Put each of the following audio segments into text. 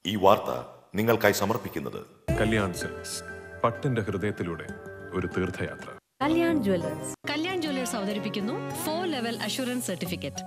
ഈ വാർത്ത നിങ്ങൾക്കായി സമർപ്പിക്കുന്നത് കല്യാൺ സിൽക്സ് പട്ടിന്റെ ഹൃദയത്തിലൂടെ ഒരു തീർത്ഥയാത്ര കല്യാൺ ജ്വല്ലേഴ്സ് കല്യാൺ ജ്വല്ലേഴ്സ് അവതരിപ്പിക്കുന്നു four level assurance certificate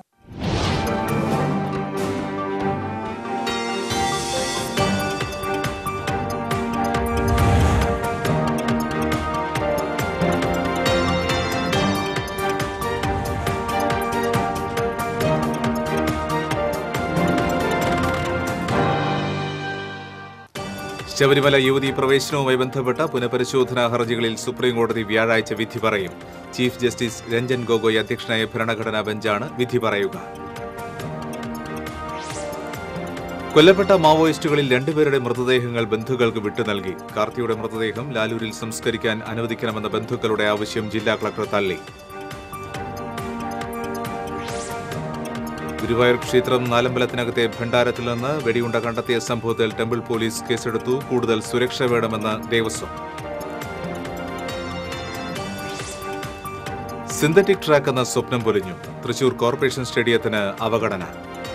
Sabarimala യുവതീ പ്രവേശനവുമായി ബന്ധപ്പെട്ട പുനഃപരിശോധനാ ഹർജികളിൽ സുപ്രീം കോടതി വ്യാഴാഴ്ച വിധി പറയും ചീഫ് ജസ്റ്റിസ് രഞ്ജൻ ഗൊഗോയ് അധ്യക്ഷനായ ഭരണഘടനാ ബെഞ്ചാണ് വിധി പറയുക കൊല്ലപ്പെട്ട മാവോയിസ്റ്റുകളിൽ രണ്ടുപേരുടെ മൃതദേഹങ്ങൾ ബന്ധുക്കൾക്ക് വിട്ടു നൽകി കാർത്തിയുടെ മൃതദേഹം ലാലൂരിൽ സംസ്കരിക്കാൻ അനുവദിക്കണമെന്ന ബന്ധുക്കളുടെ ആവശ്യം ജില്ലാ കളക്ടർ തള്ളി ഗുരുവായൂർ ക്ഷേത്രം നാലമ്പലത്തിനകത്തെ ഭണ്ഡാരത്തിൽ നിന്ന് വെടിയുണ്ട കണ്ടെത്തിയ സംഭവത്തിൽ ടെമ്പിൾ പോലീസ് കേസെടുത്തു കൂടുതൽ സുരക്ഷ വേണമെന്ന് ദേവസ്വം സിന്തറ്റിക് ട്രാക്ക് എന്ന സ്വപ്നം പൊലിഞ്ഞു തൃശൂർ കോർപ്പറേഷൻ സ്റ്റേഡിയത്തിന് അവഗണന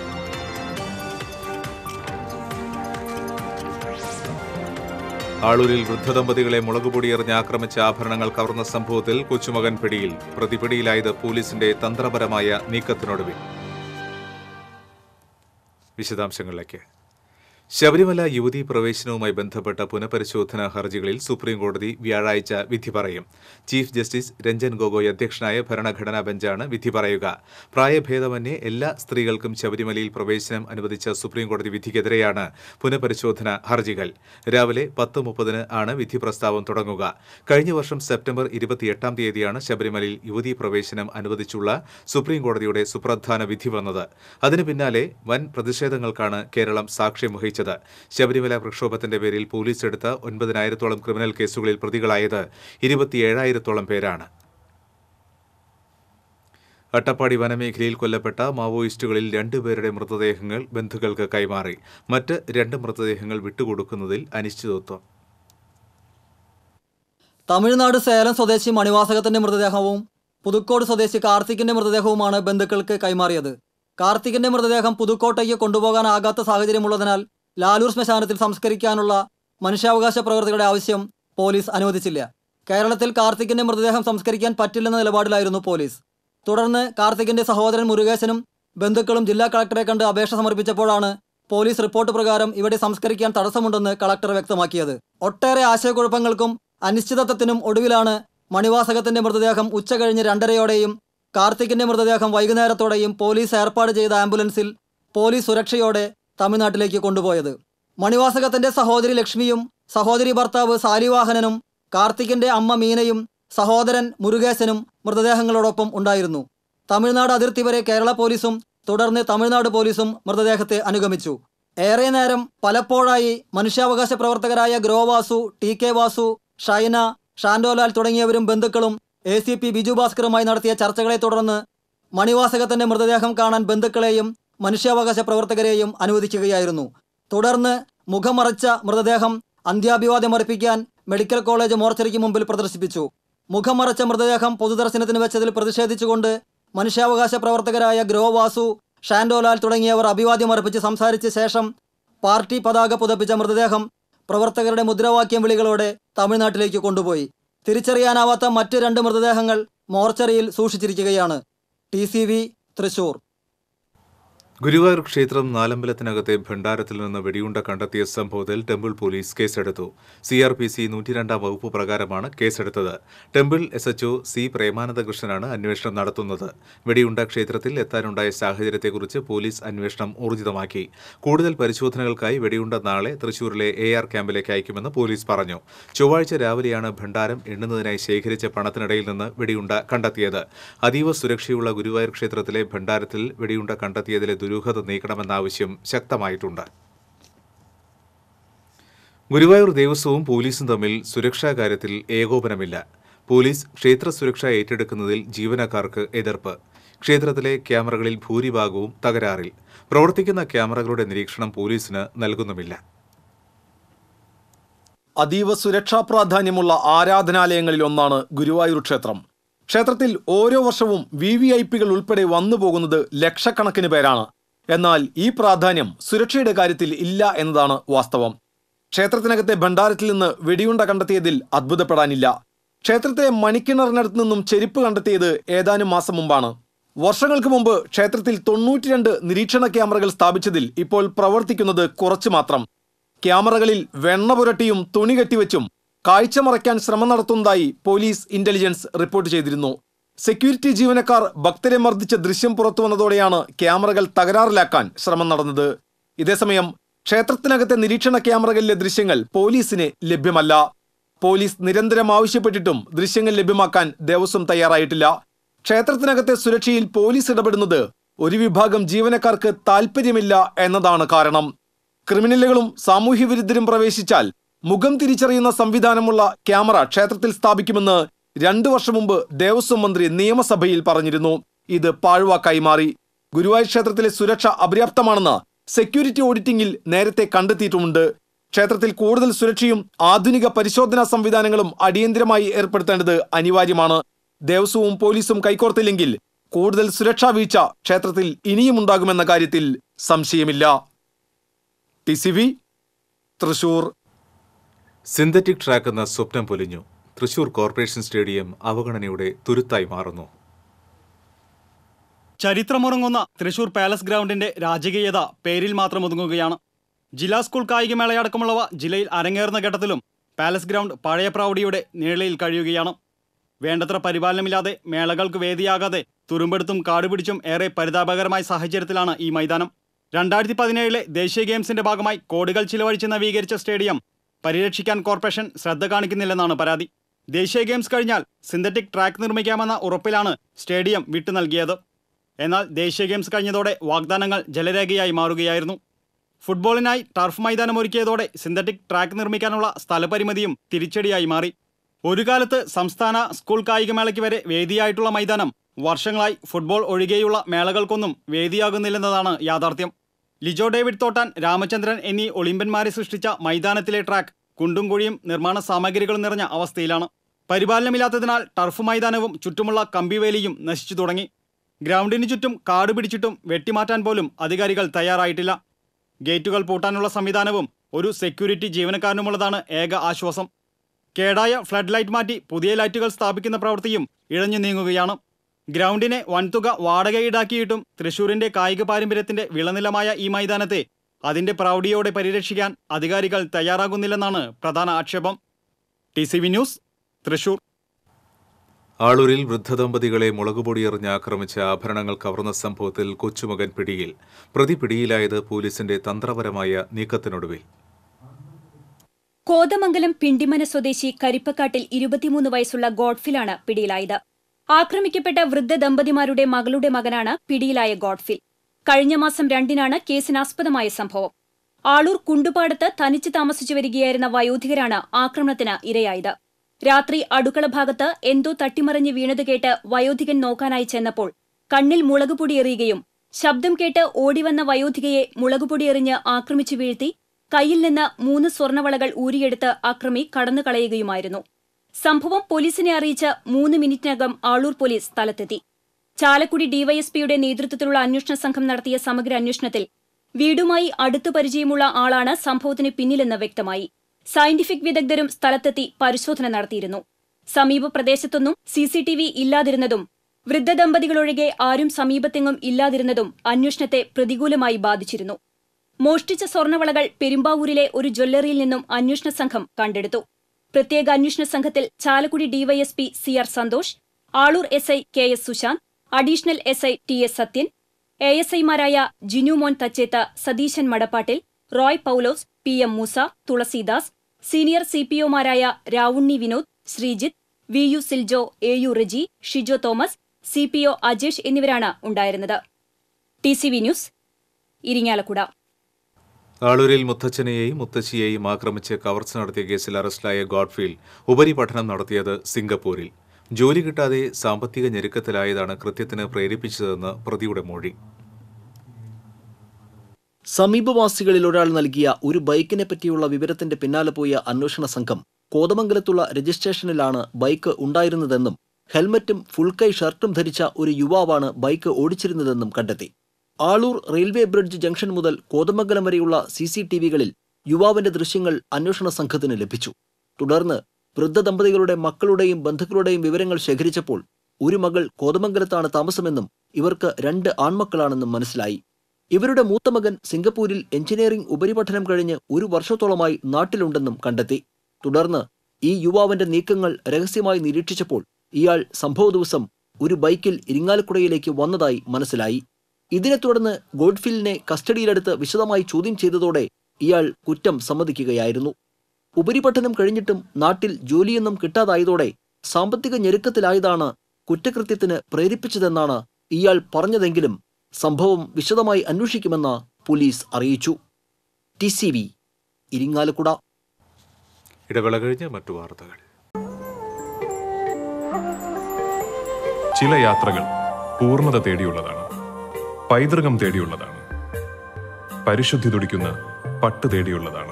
ആളൂരിൽ വൃദ്ധദമ്പതികളെ മുളകുപൊടി എറിഞ്ഞ് ആക്രമിച്ച ആഭരണങ്ങൾ കവർന്ന സംഭവത്തിൽ കൊച്ചുമകൻ പിടിയിൽ പ്രതി പിടിയിലായത് പോലീസിന്റെ തന്ത്രപരമായ നീക്കത്തിനൊടുവിൽ വിശദാംശങ്ങളിലേക്ക് ശബരിമല യുവതീ പ്രവേശനവുമായി ബന്ധപ്പെട്ട പുനഃപരിശോധനാ ഹർജികളിൽ സുപ്രീം കോടതി വ്യാഴാഴ്ച വിധി പറയും ചീഫ് ജസ്റ്റിസ് രഞ്ജൻ ഗൊഗോയ് അധ്യക്ഷനായ ഭരണഘടനാ ബെഞ്ചാണ് വിധി പറയുക പ്രായഭേദമന്യേ എല്ലാ സ്ത്രീകൾക്കും ശബരിമലയിൽ പ്രവേശനം അനുവദിച്ച സുപ്രീം കോടതി വിധിക്കെതിരെയാണ് പുനഃപരിശോധന ഹർജികൾ രാവിലെ പത്ത് മുപ്പതിന് ആണ് വിധി പ്രസ്താവം തുടങ്ങുക കഴിഞ്ഞ വർഷം സെപ്റ്റംബർ ഇരുപത്തിയെട്ടാം തീയതിയാണ് ശബരിമലയിൽ യുവതീ പ്രവേശനം അനുവദിച്ചുള്ള സുപ്രീം കോടതിയുടെ സുപ്രധാന വിധി വന്നത് അതിനു പിന്നാലെ വൻ പ്രതിഷേധങ്ങൾക്കാണ് കേരളം സാക്ഷ്യം വഹിച്ചത് ശബരിമല പ്രക്ഷോഭത്തിന്റെ പേരിൽ പോലീസ് എടുത്ത ഒൻപതിനായിരത്തോളം ക്രിമിനൽ കേസുകളിൽ പ്രതികളായത് ഇരുപത്തിയേഴായിരത്തോളം പേരാണ് അട്ടപ്പാടി വനമേഖലയിൽ കൊല്ലപ്പെട്ട മാവോയിസ്റ്റുകളിൽ രണ്ടുപേരുടെ മൃതദേഹങ്ങൾ ബന്ധുക്കൾക്ക് കൈമാറി മറ്റ് രണ്ട് മൃതദേഹങ്ങൾ വിട്ടുകൊടുക്കുന്നതിൽ അനിശ്ചിതത്വം തമിഴ്നാട് സേലം സ്വദേശി മണിവാസകത്തിന്റെ മൃതദേഹവും പുതുക്കോട് സ്വദേശി കാർത്തികിന്റെ മൃതദേഹവുമാണ് ബന്ധുക്കൾക്ക് കൈമാറിയത് കാർത്തികിന്റെ മൃതദേഹം പുതുക്കോട്ടേക്ക് കൊണ്ടുപോകാനാകാത്ത സാഹചര്യമുള്ളതിനാൽ ലാലൂർ ശ്മശാനത്തിൽ സംസ്കരിക്കാനുള്ള മനുഷ്യാവകാശ പ്രവർത്തകരുടെ ആവശ്യം പോലീസ് അനുവദിച്ചില്ല കേരളത്തിൽ കാർത്തികിന്റെ മൃതദേഹം സംസ്കരിക്കാൻ പറ്റില്ലെന്ന നിലപാടിലായിരുന്നു പോലീസ് തുടർന്ന് കാർത്തികിന്റെ സഹോദരൻ മുരുകേശനും ബന്ധുക്കളും ജില്ലാ കളക്ടറെ കണ്ട് അപേക്ഷ സമർപ്പിച്ചപ്പോഴാണ് പോലീസ് റിപ്പോർട്ട് പ്രകാരം ഇവിടെ സംസ്കരിക്കാൻ തടസ്സമുണ്ടെന്ന് കളക്ടർ വ്യക്തമാക്കിയത് ഒട്ടേറെ ആശയക്കുഴപ്പങ്ങൾക്കും അനിശ്ചിതത്വത്തിനും ഒടുവിലാണ് മണിവാസകത്തിന്റെ മൃതദേഹം ഉച്ചകഴിഞ്ഞ് രണ്ടരയോടെയും കാർത്തികിന്റെ മൃതദേഹം വൈകുന്നേരത്തോടെയും പോലീസ് ഏർപ്പാട് ചെയ്ത ആംബുലൻസിൽ പോലീസ് സുരക്ഷയോടെ തമിഴ്നാട്ടിലേക്ക് കൊണ്ടുപോയത് മണിവാസകത്തിന്റെ സഹോദരി ലക്ഷ്മിയും സഹോദരി ഭർത്താവ് സാലിവാഹനനും കാർത്തികിന്റെ അമ്മ മീനയും സഹോദരൻ മുരുകേശനും മൃതദേഹങ്ങളോടൊപ്പം ഉണ്ടായിരുന്നു തമിഴ്നാട് അതിർത്തി വരെ കേരള പോലീസും തുടർന്ന് തമിഴ്നാട് പോലീസും മൃതദേഹത്തെ അനുഗമിച്ചു ഏറെ നേരം പലപ്പോഴായി മനുഷ്യാവകാശ പ്രവർത്തകരായ ഗ്രോവാസു ടി കെ വാസു ഷൈന ഷാൻഡോലാൽ തുടങ്ങിയവരും ബന്ധുക്കളും എ സി പി ബിജു ഭാസ്കറുമായി നടത്തിയ ചർച്ചകളെ തുടർന്ന് മണിവാസകത്തിന്റെ മൃതദേഹം കാണാൻ ബന്ധുക്കളെയും മനുഷ്യാവകാശ പ്രവർത്തകരെയും അനുവദിക്കുകയായിരുന്നു തുടർന്ന് മുഖമറച്ച മൃതദേഹം അന്ത്യാഭിവാദ്യം അർപ്പിക്കാൻ മെഡിക്കൽ കോളേജ് മോർച്ചറിക്ക് മുമ്പിൽ പ്രദർശിപ്പിച്ചു മുഖമറച്ച മൃതദേഹം പൊതുദർശനത്തിന് വെച്ചതിൽ പ്രതിഷേധിച്ചുകൊണ്ട് മനുഷ്യാവകാശ പ്രവർത്തകരായ ഗ്രോവാസു ഷാൻഡോലാൽ തുടങ്ങിയവർ അഭിവാദ്യം അർപ്പിച്ച് സംസാരിച്ച ശേഷം പാർട്ടി പതാക പുതപ്പിച്ച മൃതദേഹം പ്രവർത്തകരുടെ മുദ്രാവാക്യം വിളികളോടെ തമിഴ്നാട്ടിലേക്ക് കൊണ്ടുപോയി തിരിച്ചറിയാനാവാത്ത മറ്റ് രണ്ട് മൃതദേഹങ്ങൾ മോർച്ചറിയിൽ സൂക്ഷിച്ചിരിക്കുകയാണ് T C V Thrissur Guruvayur ക്ഷേത്രം നാലമ്പലത്തിനകത്തെ ഭണ്ഡാരത്തിൽ നിന്ന് വെടിയുണ്ട കണ്ടെത്തിയ സംഭവത്തിൽ ടെമ്പിൾ പോലീസ് കേസെടുത്തു സി ആർ പി സി നൂറ്റിരണ്ടാം വകുപ്പ് പ്രകാരമാണ് കേസെടുത്തത് ടെമ്പിൾ എസ് എച്ച്ഒ സി പ്രേമാനന്ദകൃഷ്ണനാണ് അന്വേഷണം നടത്തുന്നത് വെടിയുണ്ട ക്ഷേത്രത്തിൽ എത്താനുണ്ടായ സാഹചര്യത്തെക്കുറിച്ച് പോലീസ് അന്വേഷണം ഊർജിതമാക്കി കൂടുതൽ പരിശോധനകൾക്കായി വെടിയുണ്ട നാളെ തൃശൂരിലെ എ ആർ ക്യാമ്പിലേക്ക് അയക്കുമെന്ന് പോലീസ് പറഞ്ഞു ചൊവ്വാഴ്ച രാവിലെയാണ് ഭണ്ഡാരം എണ്ണുന്നതിനായി ശേഖരിച്ച പണത്തിനിടയിൽ നിന്ന് വെടിയുണ്ട കണ്ടെത്തിയത് അതീവ സുരക്ഷയുള്ള ഗുരുവായൂർ ക്ഷേത്രത്തിലെ ഭണ്ഡാരത്തിൽ വെടിയുണ്ട കണ്ടെത്തിയതിലെ ദുരൂഹത നീക്കണമെന്ന ആവശ്യം ശക്തമായിട്ടുണ്ട് ഗുരുവായൂർ ദേവസ്വവും പോലീസും തമ്മിൽ സുരക്ഷാ കാര്യത്തിൽ ഏകോപനമില്ല പോലീസ് ക്ഷേത്ര സുരക്ഷ ഏറ്റെടുക്കുന്നതിൽ ജീവനക്കാർക്ക് എതിർപ്പ് ക്ഷേത്രത്തിലെ ക്യാമറകളിൽ ഭൂരിഭാഗവും തകരാറിൽ പ്രവർത്തിക്കുന്ന ക്യാമറകളുടെ നിരീക്ഷണം പോലീസിന് നൽകുന്നുമില്ല അതീവ സുരക്ഷാ പ്രാധാന്യമുള്ള ആരാധനാലയങ്ങളിൽ ഒന്നാണ് ഗുരുവായൂർ ക്ഷേത്രം ക്ഷേത്രത്തിൽ ഓരോ വർഷവും വി വി ഐ പികൾ ഉൾപ്പെടെ വന്നു പോകുന്നത് ലക്ഷക്കണക്കിന് പേരാണ് എന്നാൽ ഈ പ്രാധാന്യം സുരക്ഷയുടെ കാര്യത്തിൽ ഇല്ല എന്നതാണ് വാസ്തവം ക്ഷേത്രത്തിനകത്തെ ഭണ്ഡാരത്തിൽ നിന്ന് വെടിയുണ്ട കണ്ടെത്തിയതിൽ അത്ഭുതപ്പെടാനില്ല ക്ഷേത്രത്തിലെ മണിക്കിണറിനടുത്ത് നിന്നും ചെരുപ്പ് കണ്ടെത്തിയത് ഏതാനും മാസം മുമ്പാണ് വർഷങ്ങൾക്ക് മുമ്പ് ക്ഷേത്രത്തിൽ തൊണ്ണൂറ്റിരണ്ട് നിരീക്ഷണ ക്യാമറകൾ സ്ഥാപിച്ചതിൽ ഇപ്പോൾ പ്രവർത്തിക്കുന്നത് കുറച്ചു മാത്രം ക്യാമറകളിൽ വെണ്ണ പുരട്ടിയും തുണി കെട്ടിവെച്ചും കാഴ്ച മറയ്ക്കാൻ ശ്രമം നടത്തുന്നതായി പോലീസ് ഇന്റലിജൻസ് റിപ്പോർട്ട് ചെയ്തിരുന്നു സെക്യൂരിറ്റി ജീവനക്കാർ ഭക്തരെ മർദ്ദിച്ച ദൃശ്യം പുറത്തു വന്നതോടെയാണ് ക്യാമറകൾ തകരാറിലാക്കാൻ ശ്രമം നടന്നത് ഇതേസമയം ക്ഷേത്രത്തിനകത്തെ നിരീക്ഷണ ക്യാമറകളിലെ ദൃശ്യങ്ങൾ പോലീസിന് ലഭ്യമല്ല പോലീസ് നിരന്തരം ആവശ്യപ്പെട്ടിട്ടും ദൃശ്യങ്ങൾ ലഭ്യമാക്കാൻ ദേവസ്വം തയ്യാറായിട്ടില്ല ക്ഷേത്രത്തിനകത്തെ സുരക്ഷയിൽ പോലീസ് ഇടപെടുന്നത് ഒരു വിഭാഗം ജീവനക്കാർക്ക് താൽപ്പര്യമില്ല എന്നതാണ് കാരണം ക്രിമിനലുകളും സാമൂഹ്യ വിരുദ്ധരും പ്രവേശിച്ചാൽ മുഖം തിരിച്ചറിയുന്ന സംവിധാനമുള്ള ക്യാമറ ക്ഷേത്രത്തിൽ സ്ഥാപിക്കുമെന്ന് രണ്ടു വർഷം മുമ്പ് ദേവസ്വം മന്ത്രി നിയമസഭയിൽ പറഞ്ഞിരുന്നു ഇത് പാഴ്വാക്കായി മാറി ഗുരുവായൂർ ക്ഷേത്രത്തിലെ സുരക്ഷ അപര്യാപ്തമാണെന്ന് സെക്യൂരിറ്റി ഓഡിറ്റിംഗിൽ നേരത്തെ കണ്ടെത്തിയിട്ടുമുണ്ട് ക്ഷേത്രത്തിൽ കൂടുതൽ സുരക്ഷയും ആധുനിക പരിശോധനാ സംവിധാനങ്ങളും അടിയന്തരമായി ഏർപ്പെടുത്തേണ്ടത് അനിവാര്യമാണ് ദേവസ്വവും പോലീസും കൈകോർത്തില്ലെങ്കിൽ കൂടുതൽ സുരക്ഷാ വീഴ്ച ക്ഷേത്രത്തിൽ ഇനിയും ഉണ്ടാകുമെന്ന കാര്യത്തിൽ സംശയമില്ല T C V Thrissur synthetic track എന്ന സ്വപ്നം പൊലിഞ്ഞു തൃശൂർ കോർപ്പറേഷൻ സ്റ്റേഡിയം അവഗണനയുടെ തുരുത്തായി മാറുന്നു ചരിത്രമുറങ്ങുന്ന തൃശൂർ പാലസ് ഗ്രൗണ്ടിന്റെ രാജകീയത പേരിൽ മാത്രം ഒതുങ്ങുകയാണ് ജില്ലാ സ്കൂൾ കായികമേളയടക്കമുള്ളവ ജില്ലയിൽ അരങ്ങേറുന്ന ഘട്ടത്തിലും പാലസ് ഗ്രൗണ്ട് പഴയ പ്രൗഢിയുടെ നിഴലിൽ കഴിയുകയാണ് വേണ്ടത്ര പരിപാലനമില്ലാതെ മേളകൾക്ക് വേദിയാകാതെ തുരുമ്പെടുത്തും കാടുപിടിച്ചും ഏറെ പരിതാപകരമായ സാഹചര്യത്തിലാണ് ഈ മൈതാനം രണ്ടായിരത്തി പതിനേഴിലെ ദേശീയ ഗെയിംസിന്റെ ഭാഗമായി കോടികൾ ചിലവഴിച്ച് നവീകരിച്ച സ്റ്റേഡിയം പരിരക്ഷിക്കാൻ കോർപ്പറേഷൻ ശ്രദ്ധ കാണിക്കുന്നില്ലെന്നാണ് പരാതി ദേശീയ ഗെയിംസ് കഴിഞ്ഞാൽ സിന്തറ്റിക് ട്രാക്ക് നിർമ്മിക്കാമെന്ന ഉറപ്പിലാണ് സ്റ്റേഡിയം വിട്ടു നൽകിയത് എന്നാൽ ദേശീയ ഗെയിംസ് കഴിഞ്ഞതോടെ വാഗ്ദാനങ്ങൾ ജലരേഖയായി മാറുകയായിരുന്നു ഫുട്ബോളിനായി ടർഫ് മൈതാനം ഒരുക്കിയതോടെ സിന്തറ്റിക് ട്രാക്ക് നിർമ്മിക്കാനുള്ള സ്ഥലപരിമിതിയും തിരിച്ചടിയായി മാറി ഒരു കാലത്ത് സംസ്ഥാന സ്കൂൾ കായികമേളയ്ക്ക് വരെ വേദിയായിട്ടുള്ള മൈതാനം വർഷങ്ങളായി ഫുട്ബോൾ ഒഴികെയുള്ള മേളകൾക്കൊന്നും വേദിയാകുന്നില്ലെന്നതാണ് യാഥാർത്ഥ്യം ലിജോ ഡേവിഡ് തോട്ടാൻ രാമചന്ദ്രൻ എന്നീ ഒളിമ്പ്യന്മാരെ സൃഷ്ടിച്ച മൈതാനത്തിലെ ട്രാക്ക് കുണ്ടും കുഴിയും നിർമ്മാണ സാമഗ്രികളും നിറഞ്ഞ അവസ്ഥയിലാണ് പരിപാലനമില്ലാത്തതിനാൽ ടർഫ് മൈതാനവും ചുറ്റുമുള്ള കമ്പിവേലിയും നശിച്ചു തുടങ്ങി ഗ്രൗണ്ടിന് ചുറ്റും കാട് പിടിച്ചിട്ടും വെട്ടിമാറ്റാൻ പോലും അധികാരികൾ തയ്യാറായിട്ടില്ല ഗേറ്റുകൾ പൂട്ടാനുള്ള സംവിധാനവും ഒരു സെക്യൂരിറ്റി ജീവനക്കാരനുമുള്ളതാണ് ഏക ആശ്വാസം കേടായ ഫ്ലഡ് ലൈറ്റ് മാറ്റി പുതിയ ലൈറ്റുകൾ സ്ഥാപിക്കുന്ന പ്രവൃത്തിയും ഇഴഞ്ഞു നീങ്ങുകയാണ് ഗ്രൗണ്ടിനെ വൻതുക വാടക ഈടാക്കിയിട്ടും തൃശൂരിന്റെ കായിക പാരമ്പര്യത്തിന്റെ വിളനിലമായ ഈ മൈതാനത്തെ അതിന്റെ പ്രൗഢിയോടെ പരിരക്ഷിക്കാൻ അധികാരികൾ തയ്യാറാകുന്നില്ലെന്നാണ് പ്രധാന ആക്ഷേപം T C V news Thrissur ആളൂരിൽ വൃദ്ധദമ്പതികളെ മുളകുപൊടി എറിഞ്ഞ് ആക്രമിച്ച ആഭരണങ്ങൾ കവർന്ന സംഭവത്തിൽ കൊച്ചുമകൻ പിടിയിൽ പ്രതി പിടിയിലായത് പോലീസിന്റെ തന്ത്രപരമായ നീക്കത്തിനൊടുവിൽ കോതമംഗലം പിണ്ടിമന സ്വദേശി കരിപ്പക്കാട്ടിൽ ഇരുപത്തിമൂന്ന് വയസ്സുള്ള ഗോഡ്ഫിലാണ് പിടിയിലായത് ആക്രമിക്കപ്പെട്ട വൃദ്ധ ദമ്പതിമാരുടെ മകളുടെ മകനാണ് പിടിയിലായ ഗോഡ്ഫിൽ കഴിഞ്ഞ മാസം രണ്ടിനാണ് കേസിനാസ്പദമായ സംഭവം ആളൂർ കുണ്ടുപാടത്ത് തനിച്ച് താമസിച്ചു വരികയായിരുന്ന വയോധികരാണ് ആക്രമണത്തിന് ഇരയായത് രാത്രി അടുക്കള ഭാഗത്ത് എന്തോ തട്ടിമറിഞ്ഞ് വീണത് കേട്ട് വയോധികൻ നോക്കാനായി ചെന്നപ്പോൾ കണ്ണിൽ മുളകുപൊടി എറിയുകയും ശബ്ദം കേട്ട് ഓടിവന്ന വയോധികയെ മുളകുപൊടി എറിഞ്ഞ് ആക്രമിച്ചു വീഴ്ത്തി കയ്യിൽ നിന്ന് മൂന്ന് സ്വർണവളകൾ ഊരിയെടുത്ത് അക്രമി കടന്നുകളയുകയുമായിരുന്നു സംഭവം പോലീസിനെ അറിയിച്ച് മൂന്ന് മിനിറ്റിനകം ആളൂർ പോലീസ് സ്ഥലത്തെത്തി ചാലക്കുടി ഡിവൈഎസ്പിയുടെ നേതൃത്വത്തിലുള്ള അന്വേഷണ സംഘം നടത്തിയ സമഗ്ര അന്വേഷണത്തിൽ വീടുമായി അടുത്തു പരിചയമുള്ള ആളാണ് സംഭവത്തിന് പിന്നിലെന്ന് വ്യക്തമായി സയന്റിഫിക് വിദഗ്ധരും സ്ഥലത്തെത്തി പരിശോധന നടത്തിയിരുന്നു സമീപ പ്രദേശത്തൊന്നും സിസിടിവി ഇല്ലാതിരുന്നതും വൃദ്ധ ദമ്പതികളൊഴികെ ആരും സമീപത്തെങ്ങും ഇല്ലാതിരുന്നതും അന്വേഷണത്തെ പ്രതികൂലമായി ബാധിച്ചിരുന്നു മോഷ്ടിച്ച സ്വർണവളകൾ പെരുമ്പാവൂരിലെ ഒരു ജ്വല്ലറിയിൽ നിന്നും അന്വേഷണ സംഘം കണ്ടെടുത്തു പ്രത്യേക അന്വേഷണ സംഘത്തിൽ Chalakudy DYSP C R Santhosh Aloor S I K S Sushanth additional S I T S Sathyan A S ഐമാരായ Jinumon Thachetha Satheesan Madappattil Roy Paulose P M Moosa Thulasidas senior C P ഒമാരായ Ravunni Vinod Sreejith V U Siljo A U Reji Shijo Thomas C P O Ajesh എന്നിവരാണ് ഉണ്ടായിരുന്നത് T C V news Irinjalakuda ആളൂരിൽ മുത്തച്ഛനെയും മുത്തശ്ശിയെയും ആക്രമിച്ച് കവർച്ച നടത്തിയ കേസിൽ അറസ്റ്റിലായ ഗോഡ്ഫീൽഡ് ഉപരിപഠനം നടത്തിയത് സിംഗപ്പൂരിൽ ജോലി കിട്ടാതെ സാമ്പത്തിക ഞെരുക്കത്തിലായതാണ് കൃത്യത്തിന് പ്രേരിപ്പിച്ചതെന്ന് പ്രതിയുടെ മൊഴി സമീപവാസികളിൽ ഒരാൾ നൽകിയ ഒരു ബൈക്കിനെ പറ്റിയുള്ള വിവരത്തിന്റെ പിന്നാലെ പോയ അന്വേഷണ സംഘം കോതമംഗലത്തുള്ള രജിസ്ട്രേഷനിലാണ് ബൈക്ക് ഉണ്ടായിരുന്നതെന്നും ഹെൽമറ്റും ഫുൾ കൈ ഷർട്ടും ധരിച്ച ഒരു യുവാവാണ് ബൈക്ക് ഓടിച്ചിരുന്നതെന്നും കണ്ടെത്തി ആളൂർ റെയിൽവേ ബ്രിഡ്ജ് ജംഗ്ഷൻ മുതൽ കോതമംഗലം വരെയുള്ള സി സി ടി വികളിൽ യുവാവിന്റെ ദൃശ്യങ്ങൾ അന്വേഷണ സംഘത്തിന് ലഭിച്ചു തുടർന്ന് വൃദ്ധ ദമ്പതികളുടെ മക്കളുടെയും ബന്ധുക്കളുടെയും വിവരങ്ങൾ ശേഖരിച്ചപ്പോൾ ഒരു മകൾ കോതമംഗലത്താണ് താമസമെന്നും ഇവർക്ക് രണ്ട് ആൺമക്കളാണെന്നും മനസ്സിലായി ഇവരുടെ മൂത്ത മകൻ സിംഗപ്പൂരിൽ എഞ്ചിനീയറിംഗ് ഉപരിപഠനം കഴിഞ്ഞ് ഒരു വർഷത്തോളമായി നാട്ടിലുണ്ടെന്നും കണ്ടെത്തി തുടർന്ന് ഈ യുവാവിന്റെ നീക്കങ്ങൾ രഹസ്യമായി നിരീക്ഷിച്ചപ്പോൾ ഇയാൾ സംഭവ ദിവസം ഒരു ബൈക്കിൽ ഇരിങ്ങാലക്കുടയിലേക്ക് വന്നതായി മനസ്സിലായി ഇതിനെ തുടർന്ന് ഗോഡ്ഫിലിനെ കസ്റ്റഡിയിലെടുത്ത് വിശദമായി ചോദ്യം ചെയ്തതോടെ ഇയാൾ കുറ്റം സമ്മതിക്കുകയായിരുന്നു ഉപരിപഠനം കഴിഞ്ഞിട്ടും നാട്ടിൽ ജോലിയൊന്നും കിട്ടാതായതോടെ സാമ്പത്തിക ഞെരുക്കത്തിലായതാണ് കുറ്റകൃത്യത്തിന് പ്രേരിപ്പിച്ചതെന്നാണ് ഇയാൾ പറഞ്ഞതെങ്കിലും സംഭവം വിശദമായി അന്വേഷിക്കുമെന്ന് പോലീസ് അറിയിച്ചു ടി സി വി ഇരിങ്ങാലക്കുട ഇടവേള കഴിഞ്ഞ് മറ്റു വാർത്തകൾ ചില യാത്രകൾ പൂർണ്ണത തേടിയുള്ളതാണ് പൈതൃകം തേടിയുള്ളതാണ് പരിശുദ്ധി തുടിക്കുന്ന പട്ട് തേടിയുള്ളതാണ്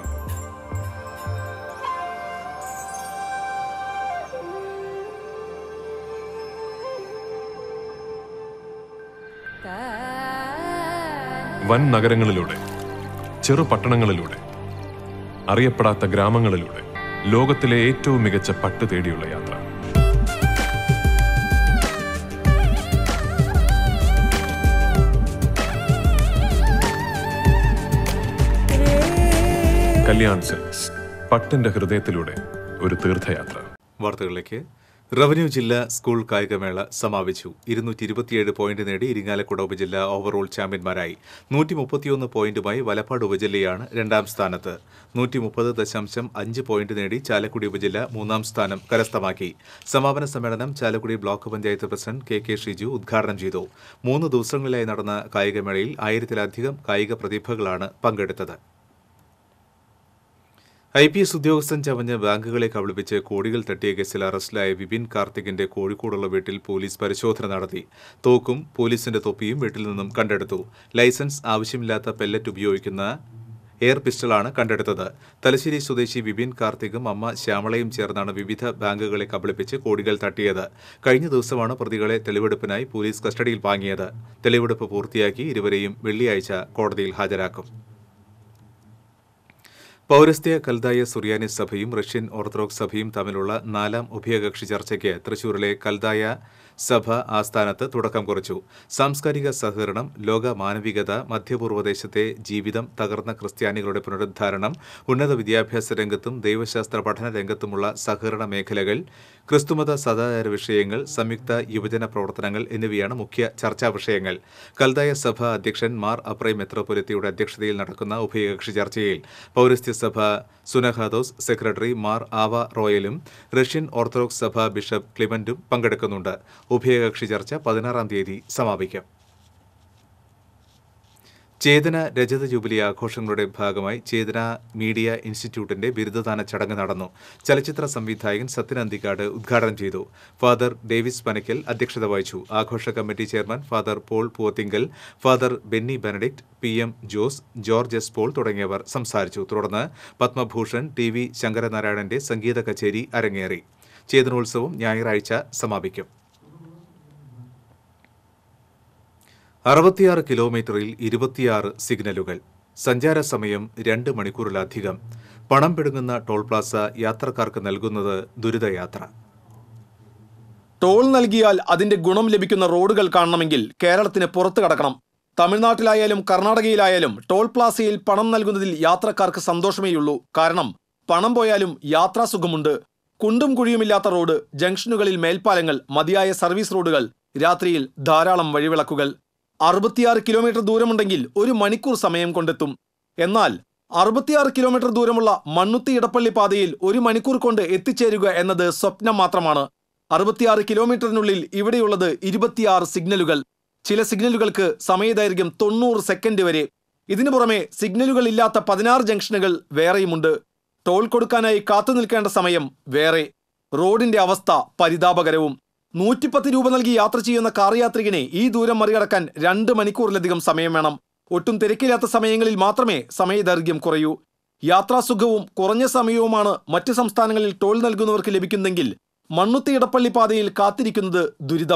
വൻ നഗരങ്ങളിലൂടെ ചെറു പട്ടണങ്ങളിലൂടെ അറിയപ്പെടാത്ത ഗ്രാമങ്ങളിലൂടെ ലോകത്തിലെ ഏറ്റവും മികച്ച പട്ട് തേടിയുള്ള യാത്ര കല്യാൺ സിൽക്സ് പട്ടിന്റെ ഹൃദയത്തിലൂടെ ഒരു തീർത്ഥയാത്ര വാർത്തകളിലേക്ക് റവന്യൂ ജില്ലാ സ്കൂൾ കായികമേള സമാപിച്ചു ഇരുന്നൂറ്റി ഇരുപത്തിയേഴ് പോയിന്റ് നേടി ഇരിങ്ങാലക്കുട ഉപജില്ല ഓവറോൾ ചാമ്പ്യന്മാരായി നൂറ്റി മുപ്പത്തിയൊന്ന് പോയിന്റുമായി വലപ്പാട് ഉപജില്ലയാണ് രണ്ടാം സ്ഥാനത്ത് നൂറ്റി മുപ്പത് ദശാംശം അഞ്ച് പോയിന്റ് നേടി ചാലക്കുടി ഉപജില്ല മൂന്നാം സ്ഥാനം കരസ്ഥമാക്കി സമാപന സമ്മേളനം Chalakudy block panchayat president K K Shiju ഉദ്ഘാടനം ചെയ്തു മൂന്ന് ദിവസങ്ങളിലായി നടന്ന കായികമേളയിൽ ആയിരത്തിലധികം കായിക പ്രതിഭകളാണ് പങ്കെടുത്തത് ഐ പി എസ് ഉദ്യോഗസ്ഥൻ ചവഞ്ഞ് ബാങ്കുകളെ കബളിപ്പിച്ച് കോടികൾ തട്ടിയ കേസിൽ അറസ്റ്റിലായ വിപിൻ കാർത്തികിന്റെ കോഴിക്കോടുള്ള വീട്ടിൽ പോലീസ് പരിശോധന നടത്തി തോക്കും പോലീസിന്റെ തൊപ്പിയും വീട്ടിൽ നിന്നും കണ്ടെടുത്തു ലൈസൻസ് ആവശ്യമില്ലാത്ത പെല്ലറ്റ് ഉപയോഗിക്കുന്ന എയർ പിസ്റ്റളാണ് കണ്ടെടുത്തത് തലശ്ശേരി സ്വദേശി വിപിൻ കാർത്തികും അമ്മ ശ്യാമളയും ചേർന്നാണ് വിവിധ ബാങ്കുകളെ കബളിപ്പിച്ച് കോടികൾ തട്ടിയത് കഴിഞ്ഞ ദിവസമാണ് പ്രതികളെ തെളിവെടുപ്പിനായി പോലീസ് കസ്റ്റഡിയിൽ വാങ്ങിയത് തെളിവെടുപ്പ് പൂർത്തിയാക്കി ഇരുവരെയും വെള്ളിയാഴ്ച കോടതിയിൽ ഹാജരാക്കും പൗരസ്ത്യ കൽദായ സുറിയാനി സഭയും റഷ്യൻ ഓർത്തഡോക്സ് സഭയും തമ്മിലുള്ള നാലാം ഉഭയകക്ഷി ചർച്ചയ്ക്ക് തൃശൂരിലെ കൽദായ സഭ ആസ്ഥാനത്ത് തുടക്കം കുറിച്ചു സാംസ്കാരിക സഹകരണം ലോക മാനവികത മധ്യപൂർവ്വദേശത്തെ ജീവിതം തകർന്ന ക്രിസ്ത്യാനികളുടെ പുനരുദ്ധാരണം ഉന്നത വിദ്യാഭ്യാസ രംഗത്തും ദൈവശാസ്ത്ര പഠന രംഗത്തുമുള്ള സഹകരണ മേഖലകൾ ക്രിസ്തുമത സദാചാര വിഷയങ്ങൾ സംയുക്ത യുവജന പ്രവർത്തനങ്ങൾ എന്നിവയാണ് മുഖ്യ ചർച്ചാ വിഷയങ്ങൾ കൽദായ സഭ അധ്യക്ഷൻ മാർ അപ്രൈ മെത്രോപൊലിത്തയുടെ അധ്യക്ഷതയിൽ നടക്കുന്ന ഉഭയകക്ഷി ചർച്ചയിൽ പൗരസ്ത്യ സഭ സുനഹാദോസ് സെക്രട്ടറി മാർ ആവ റോയലും റഷ്യൻ ഓർത്തഡോക്സ് സഭ ബിഷപ്പ് ക്ലിമന്റും പങ്കെടുക്കുന്നുണ്ട് ഉഭയകക്ഷി ചർച്ച പതിനാറാം തീയതി സമാപിക്കും ചേതന രജത ജൂബിലി ആഘോഷങ്ങളുടെ ഭാഗമായി ചേതന മീഡിയ ഇൻസ്റ്റിറ്റ്യൂട്ടിന്റെ ബിരുദദാന ചടങ്ങ് നടന്നു ചലച്ചിത്ര സംവിധായകൻ സത്യൻ അന്തിക്കാട് ഉദ്ഘാടനം ചെയ്തു ഫാദർ ഡേവിസ് പനക്കൽ അധ്യക്ഷത വഹിച്ചു ആഘോഷ committee chairman father Paul Poovathinkal father Benny Benedict P M Jose George S Paul തുടങ്ങിയവർ സംസാരിച്ചു തുടർന്ന് പത്മഭൂഷൺ ടി വി ശങ്കരനാരായണന്റെ സംഗീത കച്ചേരി അരങ്ങേറി ചേതനോത്സവം ഞായറാഴ്ച സമാപിക്കും അറുപത്തിയാറ് കിലോമീറ്ററിൽ ഇരുപത്തിയാറ് സിഗ്നലുകൾ സഞ്ചാര സമയം രണ്ട് മണിക്കൂറിലധികം പണം പിടുങ്ങുന്ന ടോൾ പ്ലാസ യാത്രക്കാർക്ക് നൽകുന്നത് ദുരിതയാത്ര ടോൾ നൽകിയാൽ അതിന്റെ ഗുണം ലഭിക്കുന്ന റോഡുകൾ കാണണമെങ്കിൽ കേരളത്തിന് പുറത്തു കടക്കണം തമിഴ്നാട്ടിലായാലും കർണാടകയിലായാലും ടോൾ പ്ലാസയിൽ പണം നൽകുന്നതിൽ യാത്രക്കാർക്ക് സന്തോഷമേയുള്ളൂ കാരണം പണം പോയാലും യാത്രാസുഖമുണ്ട് കുണ്ടും കുഴിയുമില്ലാത്ത റോഡ് ജംഗ്ഷനുകളിൽ മേൽപ്പാലങ്ങൾ മതിയായ സർവീസ് റോഡുകൾ രാത്രിയിൽ ധാരാളം വഴിവിളക്കുകൾ അറുപത്തിയാറ് കിലോമീറ്റർ ദൂരമുണ്ടെങ്കിൽ ഒരു മണിക്കൂർ സമയം കൊണ്ടെത്തും എന്നാൽ അറുപത്തിയാറ് കിലോമീറ്റർ ദൂരമുള്ള മണ്ണുത്തി ഇടപ്പള്ളി പാതയിൽ ഒരു മണിക്കൂർ കൊണ്ട് എത്തിച്ചേരുക എന്നത് സ്വപ്നം മാത്രമാണ് അറുപത്തിയാറ് കിലോമീറ്ററിനുള്ളിൽ ഇവിടെയുള്ളത് ഇരുപത്തിയാറ് സിഗ്നലുകൾ ചില സിഗ്നലുകൾക്ക് സമയദൈർഘ്യം തൊണ്ണൂറ് സെക്കൻഡ് വരെ ഇതിനു പുറമെ സിഗ്നലുകൾ ഇല്ലാത്ത പതിനാറ് ജംഗ്ഷനുകൾ വേറെയുമുണ്ട് ടോൾ കൊടുക്കാനായി കാത്തു നിൽക്കേണ്ട സമയം വേറെ റോഡിന്റെ അവസ്ഥ പരിതാപകരവും നൂറ്റിപ്പത്ത് രൂപ നൽകി യാത്ര ചെയ്യുന്ന കാർ യാത്രികനെ ഈ ദൂരം മറികടക്കാൻ രണ്ട് മണിക്കൂറിലധികം സമയം വേണം ഒട്ടും തിരക്കില്ലാത്ത സമയങ്ങളിൽ മാത്രമേ സമയദൈർഘ്യം കുറയൂ യാത്രാസുഖവും കുറഞ്ഞ സമയവുമാണ് മറ്റ് സംസ്ഥാനങ്ങളിൽ ടോൾ നൽകുന്നവർക്ക് ലഭിക്കുന്നെങ്കിൽ മണ്ണുത്തി ഇടപ്പള്ളി പാതയിൽ കാത്തിരിക്കുന്നത് ദുരിതം